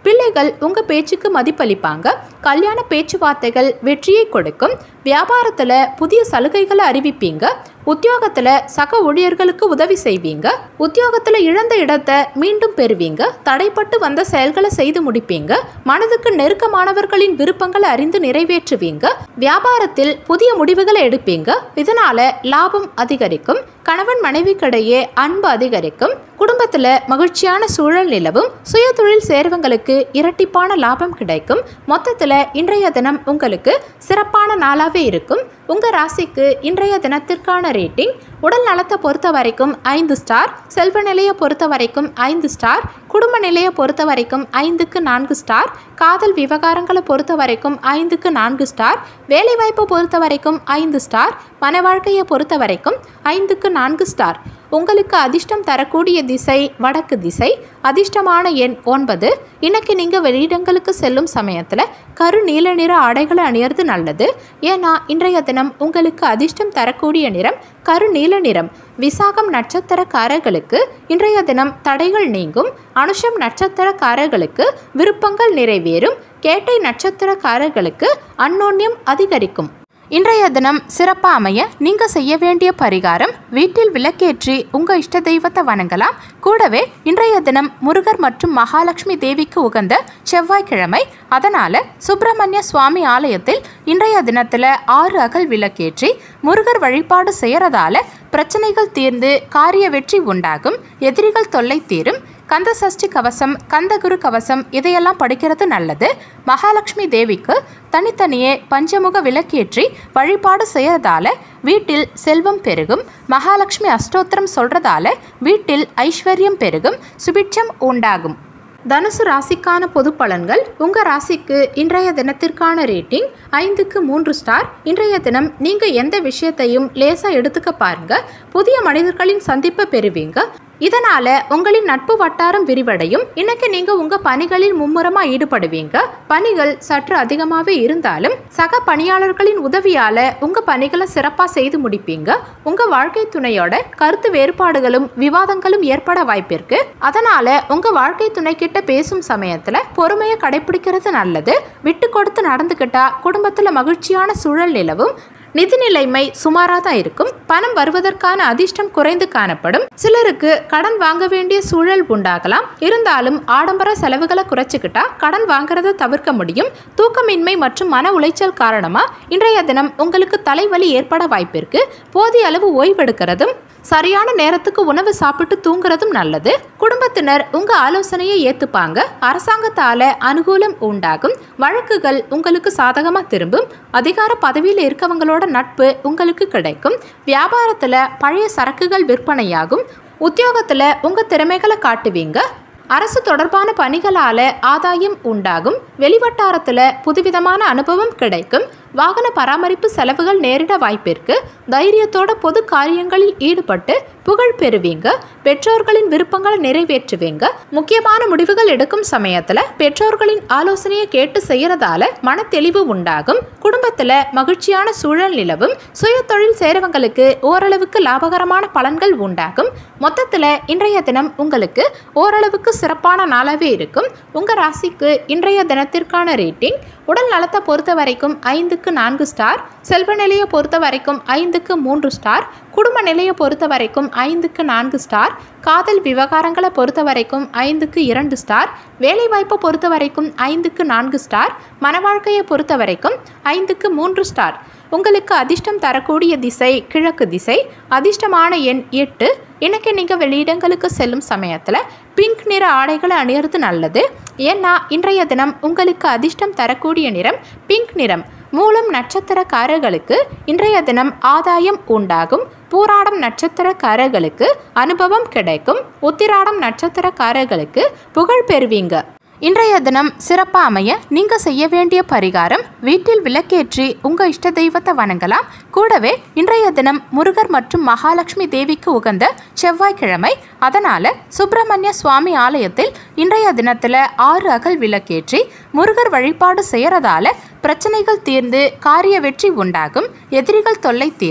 பிள்ளைகள் உங்க பேச்சுக்கு மதிப்பளிப்பாங்க கல்யாண பேச்சுவார்த்தைகள் வெற்றியை கொடுக்கும் வியாபாரத்துல புதிய சலுகைகளை அறிவிப்பீங்க உத்தியோகத்துல சக ஊழியர்களுக்கு உதவி செய்வீங்க உத்தியோகத்துல இழந்த இடத்தை மீண்டும் பெறுவீங்க தடைப்பட்டு வந்த செயல்களை செய்து முடிப்பீங்க மனதுக்கு நெருக்கமானவர்களின் விருப்பங்களை அறிந்து நிறைவேற்றுவீங்க வியாபாரத்தில் புதிய முடிவுகளை எடுப்பீங்க இதனால லாபம் அதிகரிக்கும் கணவன் மனைவிக்கிடையே அன்பு அதிகரிக்கும் குடும்பத்துல மகிழ்ச்சியான சூழல் நிலவும் சுய தொழில் சேர்வங்களுக்கு இரட்டிப்பான லாபம் கிடைக்கும் மொத்தத்துல இன்றைய தினம் உங்களுக்கு சிறப்பான நாளாவே இருக்கும் உங்க ராசிக்கு இன்றைய தினத்திற்கான ரேட்டிங் உடல் நலத்தை பொறுத்த வரைக்கும் ஐந்து ஸ்டார் செல்வ நிலையை பொறுத்த வரைக்கும் ஐந்து ஸ்டார் குடும்ப நிலையை பொறுத்த வரைக்கும் ஐந்துக்கு நான்கு ஸ்டார் காதல் விவகாரங்களை பொறுத்த வரைக்கும் ஐந்துக்கு நான்கு ஸ்டார் வேலைவாய்ப்பை பொறுத்த வரைக்கும் ஐந்து ஸ்டார் மன வாழ்க்கையை பொறுத்த வரைக்கும் ஐந்துக்கு நான்கு ஸ்டார் உங்களுக்கு அதிர்ஷ்டம் தரக்கூடிய திசை வடக்கு திசை அதிர்ஷ்டமான எண் ஒன்பது இன்னைக்கு நீங்கள் வெளியிடங்களுக்கு செல்லும் சமயத்தில் கரு நீல நிற ஆடைகளை அணியறது நல்லது ஏன்னா இன்றைய தினம் உங்களுக்கு அதிர்ஷ்டம் தரக்கூடிய நிறம் கரு நீல நிறம் விசாகம் நட்சத்திரக்காரர்களுக்கு இன்றைய தினம் தடைகள் நீங்கும் அனுஷம் நட்சத்திரக்காரர்களுக்கு விருப்பங்கள் நிறைவேறும் கேட்டை நட்சத்திரக்காரர்களுக்கு அன்னோன்யம் அதிகரிக்கும் இன்றைய தினம் சிறப்பாக அமைய நீங்கள் செய்ய வேண்டிய பரிகாரம் வீட்டில் விளக்கேற்றி உங்கள் இஷ்ட தெய்வத்தை வணங்கலாம் கூடவே இன்றைய தினம் முருகர் மற்றும் மகாலட்சுமி தேவிக்கு உகந்த செவ்வாய்க்கிழமை அதனால் சுப்பிரமணிய சுவாமி ஆலயத்தில் இன்றைய தினத்தில் ஆறு அகல் விளக்கேற்றி முருகர் வழிபாடு செய்கிறதால பிரச்சனைகள் தீர்ந்து காரிய வெற்றி உண்டாகும் எதிரிகள் தொல்லை தீரும் கந்த சஷ்டி கவசம் கந்தகுரு கவசம் இதையெல்லாம் படிக்கிறது நல்லது மகாலட்சுமி தேவிக்கு தனித்தனியே பஞ்சமுக விளக்கேற்றி வழிபாடு செய்யறதால வீட்டில் செல்வம் பெருகும் மகாலட்சுமி அஷ்டோத்திரம் சொல்றதால வீட்டில் ஐஸ்வர்யம் பெருகும் சுபிட்சம் உண்டாகும் தனுசு ராசிக்கான பொது பலன்கள் உங்க ராசிக்கு இன்றைய தினத்திற்கான ரேட்டிங் ஐந்துக்கு மூன்று ஸ்டார் இன்றைய தினம் நீங்க எந்த விஷயத்தையும் லேசா எடுத்துக்க பாருங்க புதிய மனிதர்களின் சந்திப்பை பெறுவீங்க இதனால உங்களின் நட்பு வட்டாரம் விரிவடையும் இன்னைக்கு நீங்க உங்க பணிகளில் மும்முரமா ஈடுபடுவீங்க பணிகள் சற்று அதிகமாவே இருந்தாலும் சக பணியாளர்களின் உதவியால உங்க பணிகளை சிறப்பா செய்து முடிப்பீங்க உங்க வாழ்க்கை துணையோட கருத்து வேறுபாடுகளும் விவாதங்களும் ஏற்பட வாய்ப்பிருக்கு அதனால உங்க வாழ்க்கை துணை கிட்ட பேசும் சமயத்துல பொறுமையை கடைபிடிக்கிறது நல்லது விட்டு கொடுத்து நடந்துக்கிட்டா குடும்பத்துல மகிழ்ச்சியான சூழல் நிலவும் நிதி நிலைமை சுமாராக தான் இருக்கும் பணம் வருவதற்கான அதிர்ஷ்டம் குறைந்து காணப்படும் சிலருக்கு கடன் வாங்க வேண்டிய சூழல் உண்டாகலாம் இருந்தாலும் ஆடம்பர செலவுகளை குறைச்சிக்கிட்டா கடன் வாங்குறதை தவிர்க்க முடியும் தூக்கமின்மை மற்றும் மன உளைச்சல் காரணமா இன்றைய தினம் உங்களுக்கு தலைவலி ஏற்பட வாய்ப்பிருக்கு போதிய அளவு ஓய்வெடுக்கிறதும் சரியான நேரத்துக்கு உணவு சாப்பிட்டு தூங்குறதும் நல்லது குடும்பத்தினர் உங்க ஆலோசனையை ஏத்துப்பாங்க அரசாங்கத்தால அனுகூலம் உண்டாகும் வழக்குகள் உங்களுக்கு சாதகமா திரும்பும் அதிகார பதவியில் இருக்கவங்களோட நட்பு உங்களுக்கு கிடைக்கும் வியாபாரத்துல பழைய சரக்குகள் விற்பனையாகும் உத்தியோகத்துல உங்க திறமைகளை காட்டுவீங்க அரசு தொடர்பான பணிகளால ஆதாயம் உண்டாகும் வெளிவட்டாரத்துல புதுவிதமான அனுபவம் கிடைக்கும் வாகன பராமரிப்பு செலவுகள் நேரிட வாய்ப்பிற்கு தைரியத்தோட பொது காரியங்களில் ஈடுபட்டு புகழ் பெறுவீங்க பெற்றோர்களின் விருப்பங்களை நிறைவேற்றுவீங்க முக்கியமான முடிவுகள் எடுக்கும் சமயத்துல பெற்றோர்களின் ஆலோசனையை கேட்டு செய்யறதால மன தெளிவு உண்டாகும் குடும்பத்துல மகிழ்ச்சியான சூழல் நிலவும் சுய தொழில் சேரவங்களுக்கு ஓரளவுக்கு லாபகரமான பலன்கள் உண்டாகும் மொத்தத்துல இன்றைய தினம் உங்களுக்கு ஓரளவுக்கு சிறப்பான நாளாவே இருக்கும் உங்க ராசிக்கு இன்றைய தினத்திற்கான ரேட்டிங் உடல் நலத்தை பொறுத்த வரைக்கும் ஐந்துக்கு நான்கு ஸ்டார் செல்வ நிலையை பொறுத்த வரைக்கும் ஐந்துக்கு மூன்று ஸ்டார் குடும்ப நிலையை பொறுத்த வரைக்கும் ஐந்துக்கு நான்கு ஸ்டார் காதல் விவகாரங்களை பொறுத்த வரைக்கும் ஐந்துக்கு இரண்டு ஸ்டார் வேலைவாய்ப்பை பொறுத்த வரைக்கும் ஐந்துக்கு நான்கு ஸ்டார் மன வாழ்க்கையை பொறுத்த வரைக்கும் ஐந்துக்கு மூன்று ஸ்டார் உங்களுக்கு அதிர்ஷ்டம் தரக்கூடிய திசை கிழக்கு திசை அதிர்ஷ்டமான எண் எட்டு இன்னைக்கு நீங்கள் வெளியிடங்களுக்கு செல்லும் சமயத்தில் பிங்க் நிற ஆடைகளை அணியறது நல்லது ஏன்னா இன்றைய தினம் உங்களுக்கு அதிர்ஷ்டம் தரக்கூடிய நிறம் பிங்க் நிறம் மூலம் நட்சத்திரக்காரர்களுக்கு இன்றைய தினம் ஆதாயம் உண்டாகும் பூராடம் நட்சத்திரக்காரர்களுக்கு அனுபவம் கிடைக்கும் உத்திராடம் நட்சத்திரக்காரர்களுக்கு புகழ் பெறுவீங்க இன்றைய தினம் சிறப்பாக அமைய நீங்கள் செய்ய வேண்டிய பரிகாரம் வீட்டில் விளக்கேற்றி உங்கள் இஷ்ட தெய்வத்தை வணங்கலாம் கூடவே இன்றைய தினம் முருகர் மற்றும் மகாலட்சுமி தேவிக்கு உகந்த செவ்வாய்க்கிழமை அதனால் சுப்பிரமணிய சுவாமி ஆலயத்தில் இன்றைய தினத்தில் ஆறு அகல் விளக்கேற்றி முருகர் வழிபாடு செய்யறதால பிரச்சனைகள் தீர்ந்து காரிய வெற்றி உண்டாகும் எதிரிகள் தொல்லை தீரும்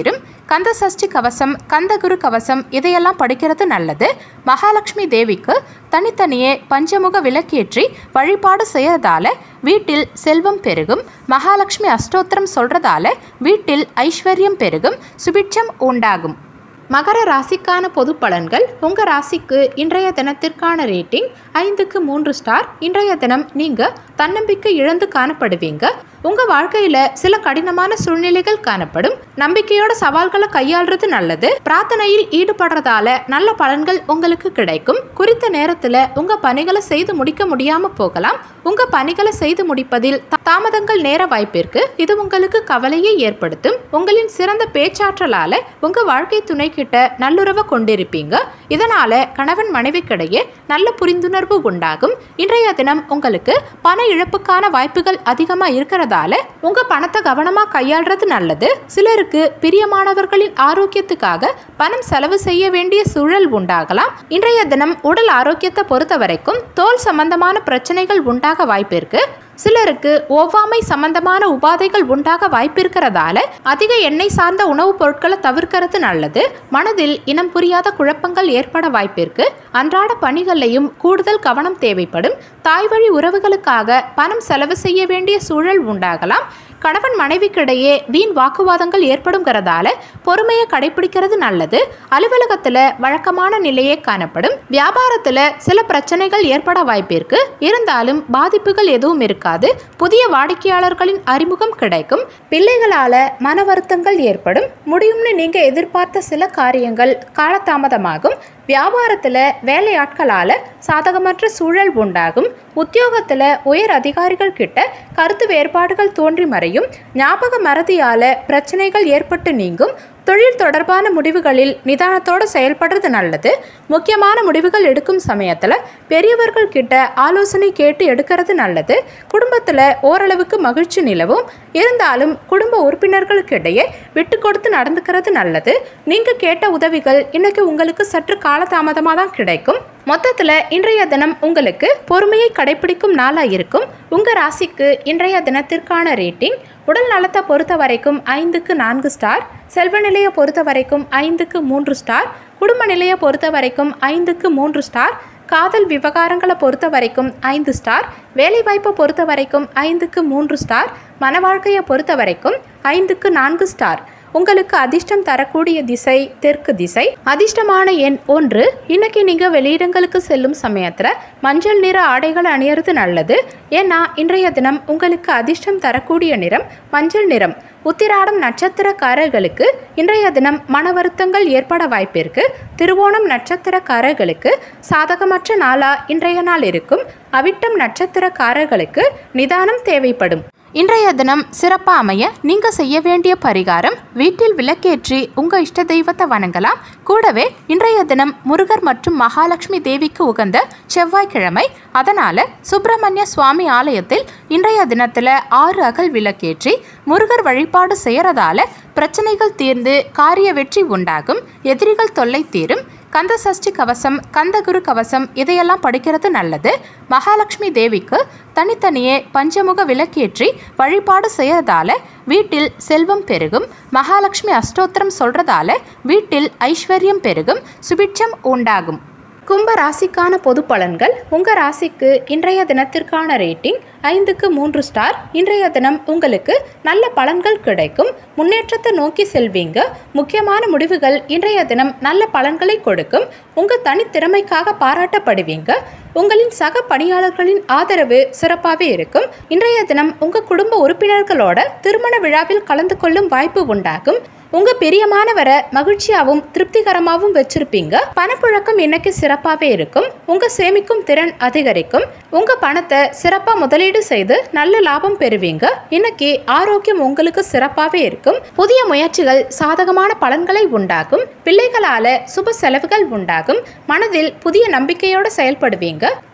கந்த சஷ்டி கவசம் கந்தகுரு கவசம் இதையெல்லாம் படிக்கிறது நல்லது மகாலட்சுமி தேவிக்கு தனித்தனியே பஞ்சமுக விளக்கேற்றி வழிபாடு செய்யறதால வீட்டில் செல்வம் பெருகும் மகாலட்சுமி அஷ்டோத்திரம் சொல்றதால வீட்டில் ஐஸ்வர்யம் பெருகும் சுபிட்சம் உண்டாகும் மகர ராசிக்கான பொது பலன்கள் உங்கள் ராசிக்கு இன்றைய தினத்திற்கான ரேட்டிங் ஐந்துக்கு மூன்று ஸ்டார் இன்றைய தினம் நீங்கள் தன்னம்பிக்கை இழந்து காணப்படுவீங்க உங்கள் வாழ்க்கையில் சில கடினமான சூழ்நிலைகள் காணப்படும் நம்பிக்கையோட சவால்களை கையாளுறது நல்லது பிரார்த்தனையில் ஈடுபடுறதால நல்ல பலன்கள் உங்களுக்கு கிடைக்கும் குறித்த நேரத்தில் உங்கள் பணிகளை செய்து முடிக்க முடியாமல் போகலாம் உங்கள் பணிகளை செய்து முடிப்பதில் தா- தாமதங்கள் நேர வாய்ப்பிற்கு இது உங்களுக்கு கவலையை ஏற்படுத்தும் உங்களின் சிறந்த பேச்சாற்றலால உங்க வாழ்க்கை துணை கிட்ட நல்லுறவை கொண்டிருப்பீங்க இதனால கணவன் மனைவிக்கிடையே நல்ல புரிந்துணர்வு உண்டாகும் இன்றைய தினம் உங்களுக்கு பண இழப்புக்கான வாய்ப்புகள் அதிகமா இருக்கிறதால உங்க பணத்தை கவனமா கையாள்றது நல்லது சிலருக்கு பிரியமானவர்களின் ஆரோக்கியத்துக்காக பணம் செலவு செய்ய வேண்டிய சூழல் உண்டாகலாம் இன்றைய தினம் உடல் ஆரோக்கியத்தை பொறுத்த வரைக்கும் தோல் சம்பந்தமான பிரச்சனைகள் உண்டாக வாய்ப்பிருக்கு சிலருக்கு ஒவ்வாமை சம்பந்தமான உபாதைகள் உண்டாக வாய்ப்பிருக்கிறதால அதிக எண்ணெய் சார்ந்த உணவுப் பொருட்களை தவிர்க்கிறது நல்லது மனதில் இனம் புரியாத குழப்பங்கள் ஏற்பட வாய்ப்பிருக்கு அன்றாட பணிகளையும் கூடுதல் கவனம் தேவைப்படும் தாய்வழி உறவுகளுக்காக பணம் செலவு செய்ய வேண்டிய சூழல் உண்டாகலாம் கணவன் மனைவிக்கிடையே வீண் வாக்குவாதங்கள் ஏற்படுங்கிறதால பொறுமையை கடைபிடிக்கிறது நல்லது அலுவலகத்துல வழக்கமான நிலையே காணப்படும் வியாபாரத்துல சில பிரச்சனைகள் ஏற்பட வாய்ப்பிருக்கு இருந்தாலும் பாதிப்புகள் எதுவும் இருக்காது புதிய வாடிக்கையாளர்களின் அறிமுகம் கிடைக்கும் பிள்ளைகளால மன வருத்தங்கள் ஏற்படும் முடியும்னு நீங்க எதிர்பார்த்த சில காரியங்கள் காலதாமதமாகும் வியாபாரத்துல வேலையாட்களால சாதகமற்ற சூழல் உண்டாகும் உத்தியோகத்துல உயர் அதிகாரிகள் கிட்ட கருத்து வேறுபாடுகள் தோன்றி மறையும் ஞாபக மறதியால பிரச்சனைகள் ஏற்பட்டு நீங்கும் தொழில் தொடர்பான முடிவுகளில் நிதானத்தோடு செயல்படுறது நல்லது முக்கியமான முடிவுகள் எடுக்கும் சமயத்தில் பெரியவர்கள் கிட்ட ஆலோசனை கேட்டு எடுக்கிறது நல்லது குடும்பத்தில் ஓரளவுக்கு மகிழ்ச்சி நிலவும் இருந்தாலும் குடும்ப உறுப்பினர்களுக்கிடையே விட்டு கொடுத்து நடந்துக்கிறது நல்லது நீங்கள் கேட்ட உதவிகள் இன்னைக்கு உங்களுக்கு சற்று காலதாமதமாக தான் கிடைக்கும் மொத்தத்தில் இன்றைய தினம் உங்களுக்கு பொறுமையை கடைபிடிக்கும் நாளாக இருக்கும் உங்கள் ராசிக்கு இன்றைய தினத்திற்கான ரேட்டிங் உடல் நலத்தை பொறுத்த வரைக்கும் ஐந்துக்கு நான்கு ஸ்டார் செல்வ நிலையை பொறுத்த வரைக்கும் ஐந்துக்கு மூன்று ஸ்டார் குடும்ப நிலையை பொறுத்த வரைக்கும் ஐந்துக்கு மூன்று ஸ்டார் காதல் விவகாரங்களை பொறுத்த வரைக்கும் ஐந்து ஸ்டார் வேலைவாய்ப்பை பொறுத்த வரைக்கும் ஐந்துக்கு மூன்று ஸ்டார் மன வாழ்க்கையை பொறுத்த வரைக்கும் ஐந்துக்கு நான்கு ஸ்டார் உங்களுக்கு அதிர்ஷ்டம் தரக்கூடிய திசை தெற்கு திசை அதிர்ஷ்டமான எண் ஒன்று இன்னைக்கு நீங்கள் வெளியிடங்களுக்கு செல்லும் சமயத்தில் மஞ்சள் நிற ஆடைகள் அணியறது நல்லது ஏன்னா இன்றைய தினம் உங்களுக்கு அதிர்ஷ்டம் தரக்கூடிய நிறம் மஞ்சள் நிறம் உத்திராடம் நட்சத்திரக்காரர்களுக்கு இன்றைய தினம் மன வருத்தங்கள் ஏற்பட வாய்ப்பிருக்கு திருவோணம் நட்சத்திரக்காரர்களுக்கு சாதகமற்ற நாளா இன்றைய நாள் இருக்கும் அவிட்டம் நட்சத்திரக்காரர்களுக்கு நிதானம் தேவைப்படும் இன்றைய தினம் சிறப்பாக அமைய நீங்கள் செய்ய வேண்டிய பரிகாரம் வீட்டில் விளக்கேற்றி உங்கள் இஷ்ட தெய்வத்தை வணங்கலாம் கூடவே இன்றைய தினம் முருகர் மற்றும் மகாலட்சுமி தேவிக்கு உகந்த செவ்வாய்க்கிழமை அதனால் சுப்பிரமணிய சுவாமி ஆலயத்தில் இன்றைய தினத்தில் ஆறு அகல் விளக்கேற்றி முருகர் வழிபாடு செய்யறதால பிரச்சனைகள் தீர்ந்து காரிய வெற்றி உண்டாகும் எதிரிகள் தொல்லை தீரும் கந்த சஷ்டி கவசம் கந்தகுரு கவசம் இதையெல்லாம் படிக்கிறது நல்லது மகாலட்சுமி தேவிக்கு தனித்தனியே பஞ்சமுக விளக்கேற்றி வழிபாடு செய்யறதால வீட்டில் செல்வம் பெருகும் மகாலட்சுமி அஷ்டோத்திரம் சொல்றதால வீட்டில் ஐஸ்வர்யம் பெருகும் சுபிட்சம் உண்டாகும் கும்ப ராசிக்கான பொது பலன்கள் உங்கள் ராசிக்கு இன்றைய தினத்திற்கான ரேட்டிங் ஐந்துக்கு மூன்று ஸ்டார் இன்றைய தினம் உங்களுக்கு நல்ல பலன்கள் கிடைக்கும் முன்னேற்றத்தை நோக்கி செல்வீங்க முக்கியமான முடிவுகள் இன்றைய தினம் நல்ல பலன்களை கொடுக்கும் உங்கள் தனித்திறமைக்காக பாராட்டப்படுவீங்க உங்களின் சக பணியாளர்களின் ஆதரவு சிறப்பாகவே இருக்கும் இன்றைய தினம் உங்கள் குடும்ப உறுப்பினர்களோட திருமண விழாவில் கலந்து கொள்ளும் வாய்ப்பு உண்டாகும் உங்க பிரியமானவரை மகிழ்ச்சியாகவும் திருப்திகரமாகவும் வச்சிருப்பீங்க பணப்புழக்கம் இன்னைக்கு சிறப்பாகவே இருக்கும் உங்க சேமிக்கும் திறன் அதிகரிக்கும் உங்க பணத்தை சிறப்பா முதலீடு செய்து நல்ல லாபம் பெறுவீங்க இன்னைக்கு ஆரோக்கியம் உங்களுக்கு சிறப்பாகவே இருக்கும் புதிய முயற்சிகள் சாதகமான பலன்களை உண்டாக்கும் பிள்ளைகளால சுப செலவுகள் உண்டாகும் மனதில் புதிய நம்பிக்கையோடு செயல்படுவீங்க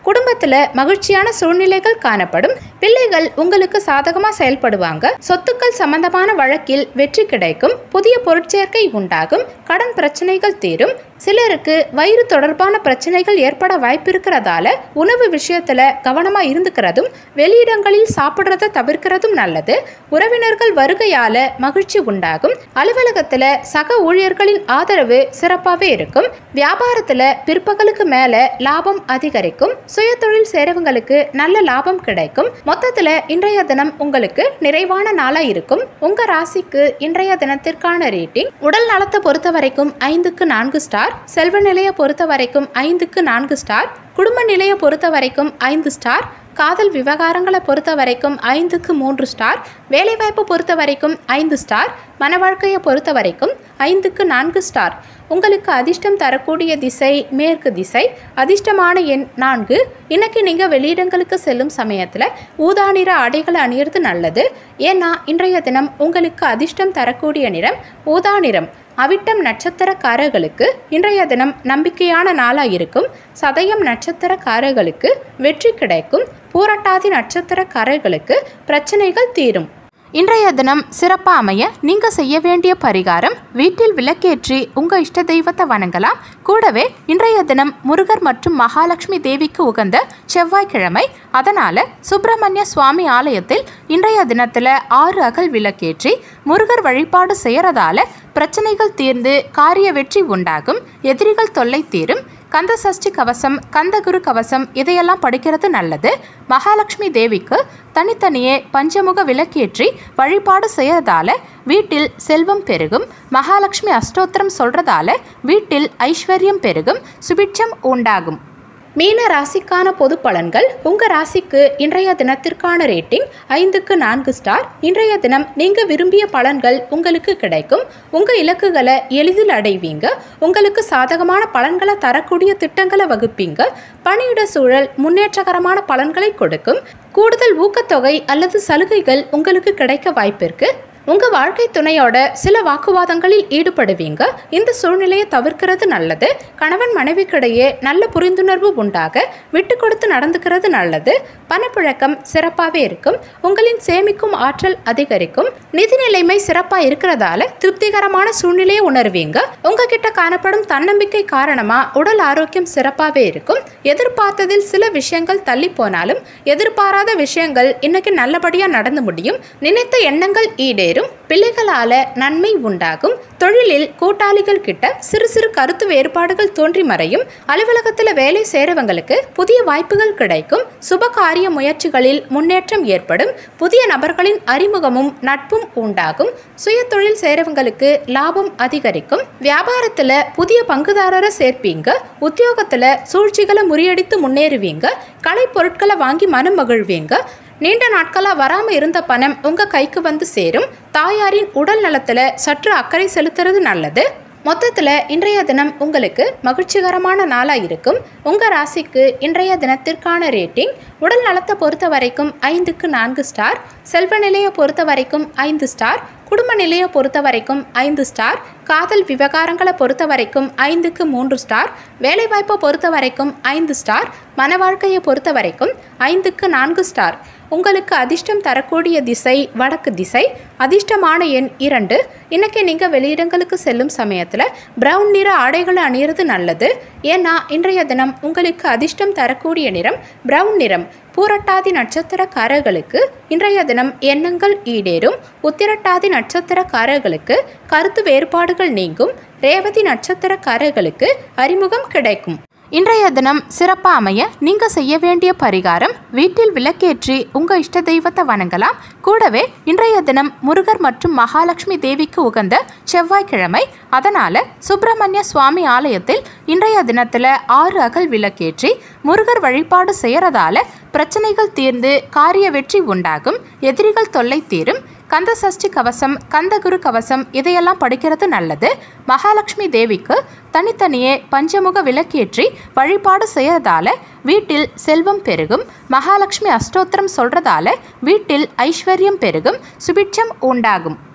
குடும்பத்தில் மகிழ்ச்சியான சூழ்நிலைகள் காணப்படும் பிள்ளைகள் உங்களுக்கு சாதகமாக செயல்படுவாங்க சொத்துக்கள் சம்பந்தமான வழக்கில் வெற்றி கிடைக்கும் புதிய பொருட்சேர்க்கை உண்டாகும் கடன் பிரச்சனைகள் தீரும் சிலருக்கு வயிறு தொடர்பான பிரச்சனைகள் ஏற்பட வாய்ப்பு இருக்கிறதால உணவு விஷயத்துல கவனமா இருந்துக்கிறதும் வெளியிடங்களில் சாப்பிட்றத தவிர்க்கிறதும் நல்லது உறவினர்கள் வருகையால மகிழ்ச்சி உண்டாகும் அலுவலகத்துல சக ஊழியர்களின் ஆதரவு சிறப்பாகவே இருக்கும் வியாபாரத்துல பிற்பகலுக்கு மேல லாபம் அதிகரிக்கும் சுயதொழில் சேரவங்களுக்கு நல்ல லாபம் கிடைக்கும் மொத்தத்துல இன்றைய தினம் உங்களுக்கு நிறைவான நாளா இருக்கும் உங்க ராசிக்கு இன்றைய தினத்திற்கான ரேட்டிங் உடல் நலத்தை பொறுத்த வரைக்கும் ஐந்துக்கு நான்கு ஸ்டார் செல்வ நிலையை பொறுத்த வரைக்கும் ஐந்துக்கு நான்கு ஸ்டார் குடும்ப நிலையை பொறுத்த வரைக்கும் ஐந்து ஸ்டார் காதல் விவகாரங்களை பொறுத்த வரைக்கும் ஐந்துக்கு மூன்று ஸ்டார் வேலைவாய்ப்பு பொறுத்த வரைக்கும் ஐந்து ஸ்டார் மன வாழ்க்கையை பொறுத்த வரைக்கும் ஐந்துக்கு நான்கு ஸ்டார் உங்களுக்கு அதிர்ஷ்டம் தரக்கூடிய திசை மேற்கு திசை அதிர்ஷ்டமான எண் நான்கு இன்னைக்கு நீங்கள் வெளியிடங்களுக்கு செல்லும் சமயத்தில் ஊதா நிற ஆடைகளை அணியிறது நல்லது ஏன்னா இன்றைய தினம் உங்களுக்கு அதிர்ஷ்டம் தரக்கூடிய நிறம் ஊதா நிறம் அவிட்டம் நட்சத்திரக்காரர்களுக்கு இன்றைய தினம் நம்பிக்கையான நாளாக இருக்கும் சதயம் நட்சத்திரக்காரர்களுக்கு வெற்றி கிடைக்கும் பூரட்டாதி நட்சத்திரக்காரர்களுக்கு பிரச்சனைகள் தீரும் இன்றைய தினம் சிறப்பாக அமைய நீங்கள் செய்ய வேண்டிய பரிகாரம் வீட்டில் விளக்கேற்றி உங்கள் இஷ்ட தெய்வத்தை வணங்கலாம் கூடவே இன்றைய தினம் முருகர் மற்றும் மகாலட்சுமி தேவிக்கு உகந்த செவ்வாய்க்கிழமை அதனால் சுப்பிரமணிய சுவாமி ஆலயத்தில் இன்றைய தினத்தில் ஆறு அகல் விளக்கேற்றி முருகர் வழிபாடு செய்கிறதால பிரச்சனைகள் தீர்ந்து காரிய வெற்றி உண்டாகும் எதிரிகள் தொல்லை தீரும் கந்த சஷ்டி கவசம் கந்தகுரு கவசம் இதையெல்லாம் படிக்கிறது நல்லது மகாலட்சுமி தேவிக்கு தனித்தனியே பஞ்சமுக விளக்கேற்றி வழிபாடு செய்யறதால வீட்டில் செல்வம் பெருகும் மகாலட்சுமி அஷ்டோத்திரம் சொல்றதால வீட்டில் ஐஸ்வர்யம் பெருகும் சுபிட்சம் உண்டாகும் மீன ராசிக்கான பொது பலன்கள் உங்க ராசிக்கு இன்றைய தினத்திற்கான ரேட்டிங் ஐந்துக்கு நான்கு ஸ்டார் இன்றைய தினம் நீங்க விரும்பிய பலன்கள் உங்களுக்கு கிடைக்கும் உங்க இலக்குகளை எளிதில் அடைவீங்க உங்களுக்கு சாதகமான பலன்களை தரக்கூடிய திட்டங்களை வகுப்பீங்க பணியிட சூழல் முன்னேற்றகரமான பலன்களை கொடுக்கும் கூடுதல் ஊக்கத்தொகை அல்லது சலுகைகள் உங்களுக்கு கிடைக்க வாய்ப்பிருக்கு உங்க வாழ்க்கை துணையோட சில வாக்குவாதங்களில் ஈடுபடுவீங்க இந்த சூழ்நிலையை தவிர்க்கிறது நல்லது கணவன் மனைவிக்கிடையே நல்ல புரிந்துணர்வு உண்டாக விட்டு கொடுத்து நடந்துக்கிறது நல்லது பணப்புழக்கம் சிறப்பாகவே இருக்கும் உங்களின் சேமிக்கும் ஆற்றல் அதிகரிக்கும் நிதி நிலைமை சிறப்பாக இருக்கிறதால திருப்திகரமான சூழ்நிலையை உணர்வீங்க உங்ககிட்ட காணப்படும் தன்னம்பிக்கை காரணமா உடல் ஆரோக்கியம் சிறப்பாகவே இருக்கும் எதிர்பார்த்ததில் சில விஷயங்கள் தள்ளி போனாலும் எதிர்பாராத விஷயங்கள் இன்னைக்கு நல்லபடியா நடந்து முடியும் நினைத்த எண்ணங்கள் ஈடேறும் பிள்ளைகளால நன்மை உண்டாகும் தொழிலில் கூட்டாளிகள் கிட்ட சிறு சிறு கருத்து வேறுபாடுகள் தோன்றி மறையும் அலுவலகத்தில் வேலை சேரவங்களுக்கு புதிய வாய்ப்புகள் கிடைக்கும் சுப காரிய முயற்சிகளில் முன்னேற்றம் ஏற்படும் புதிய நபர்களின் அறிமுகமும் நட்பும் உண்டாகும் சுய தொழில் சேரவங்களுக்கு லாபம் அதிகரிக்கும் வியாபாரத்தில் புதிய பங்குதாரரை சேர்ப்பீங்க உத்தியோகத்தில் சூழ்ச்சிகளை முறியடித்து முன்னேறுவீங்க கலை பொருட்களை வாங்கி மனம் மகிழ்வீங்க நீண்ட நாட்களாக வராமல் இருந்த பணம் உங்கள் கைக்கு வந்து சேரும் தாயாரின் உடல் நலத்தில் சற்று அக்கறை செலுத்துறது நல்லது மொத்தத்தில் இன்றைய தினம் உங்களுக்கு மகிழ்ச்சிகரமான நாளாக இருக்கும் உங்கள் ராசிக்கு இன்றைய தினத்திற்கான ரேட்டிங் உடல் நலத்தை பொறுத்த வரைக்கும் ஐந்துக்கு நான்கு ஸ்டார் செல்வ நிலையை பொறுத்த வரைக்கும் ஐந்து ஸ்டார் குடும்ப நிலையை பொறுத்த வரைக்கும் ஐந்து ஸ்டார் காதல் விவகாரங்களை பொறுத்த வரைக்கும் ஐந்துக்கு மூன்று ஸ்டார் வேலைவாய்ப்பை பொறுத்த வரைக்கும் ஐந்து ஸ்டார் மன வாழ்க்கையை பொறுத்த வரைக்கும் ஐந்துக்கு நான்கு ஸ்டார் உங்களுக்கு அதிர்ஷ்டம் தரக்கூடிய திசை வடக்கு திசை அதிர்ஷ்டமான எண் இரண்டு இன்னைக்கு நீங்கள் வெளியிடங்களுக்கு செல்லும் சமயத்தில் பிரவுன் நிற ஆடைகளை அணியிறது நல்லது ஏன்னா இன்றைய தினம் உங்களுக்கு அதிர்ஷ்டம் தரக்கூடிய நிறம் பிரவுன் நிறம் பூரட்டாதி நட்சத்திரக்காரர்களுக்கு இன்றைய தினம் எண்ணங்கள் ஈடேறும் உத்திரட்டாதி நட்சத்திரக்காரர்களுக்கு கருத்து வேறுபாடுகள் நீங்கும் ரேவதி நட்சத்திரக்காரர்களுக்கு அறிமுகம் கிடைக்கும் இன்றைய தினம் சிறப்பாக அமைய நீங்கள் செய்ய வேண்டிய பரிகாரம் வீட்டில் விளக்கேற்றி உங்கள் இஷ்ட தெய்வத்தை வணங்கலாம் கூடவே இன்றைய தினம் முருகர் மற்றும் மகாலட்சுமி தேவிக்கு உகந்த செவ்வாய்க்கிழமை அதனால் சுப்பிரமணிய சுவாமி ஆலயத்தில் இன்றைய தினத்தில் ஆறு அகல் விளக்கேற்றி முருகர் வழிபாடு செய்கிறதால பிரச்சனைகள் தீர்ந்து காரிய வெற்றி உண்டாகும் எதிரிகள் தொல்லை தீரும் கந்த சஷ்டி கவசம் கந்தகுரு கவசம் இதையெல்லாம் படிக்கிறது நல்லது மகாலட்சுமி தேவிக்கு தனித்தனியே பஞ்சமுக விளக்கேற்றி வழிபாடு செய்யறதால வீட்டில் செல்வம் பெருகும் மகாலட்சுமி அஷ்டோத்திரம் சொல்றதால வீட்டில் ஐஸ்வர்யம் பெருகும் சுபிட்சம் உண்டாகும்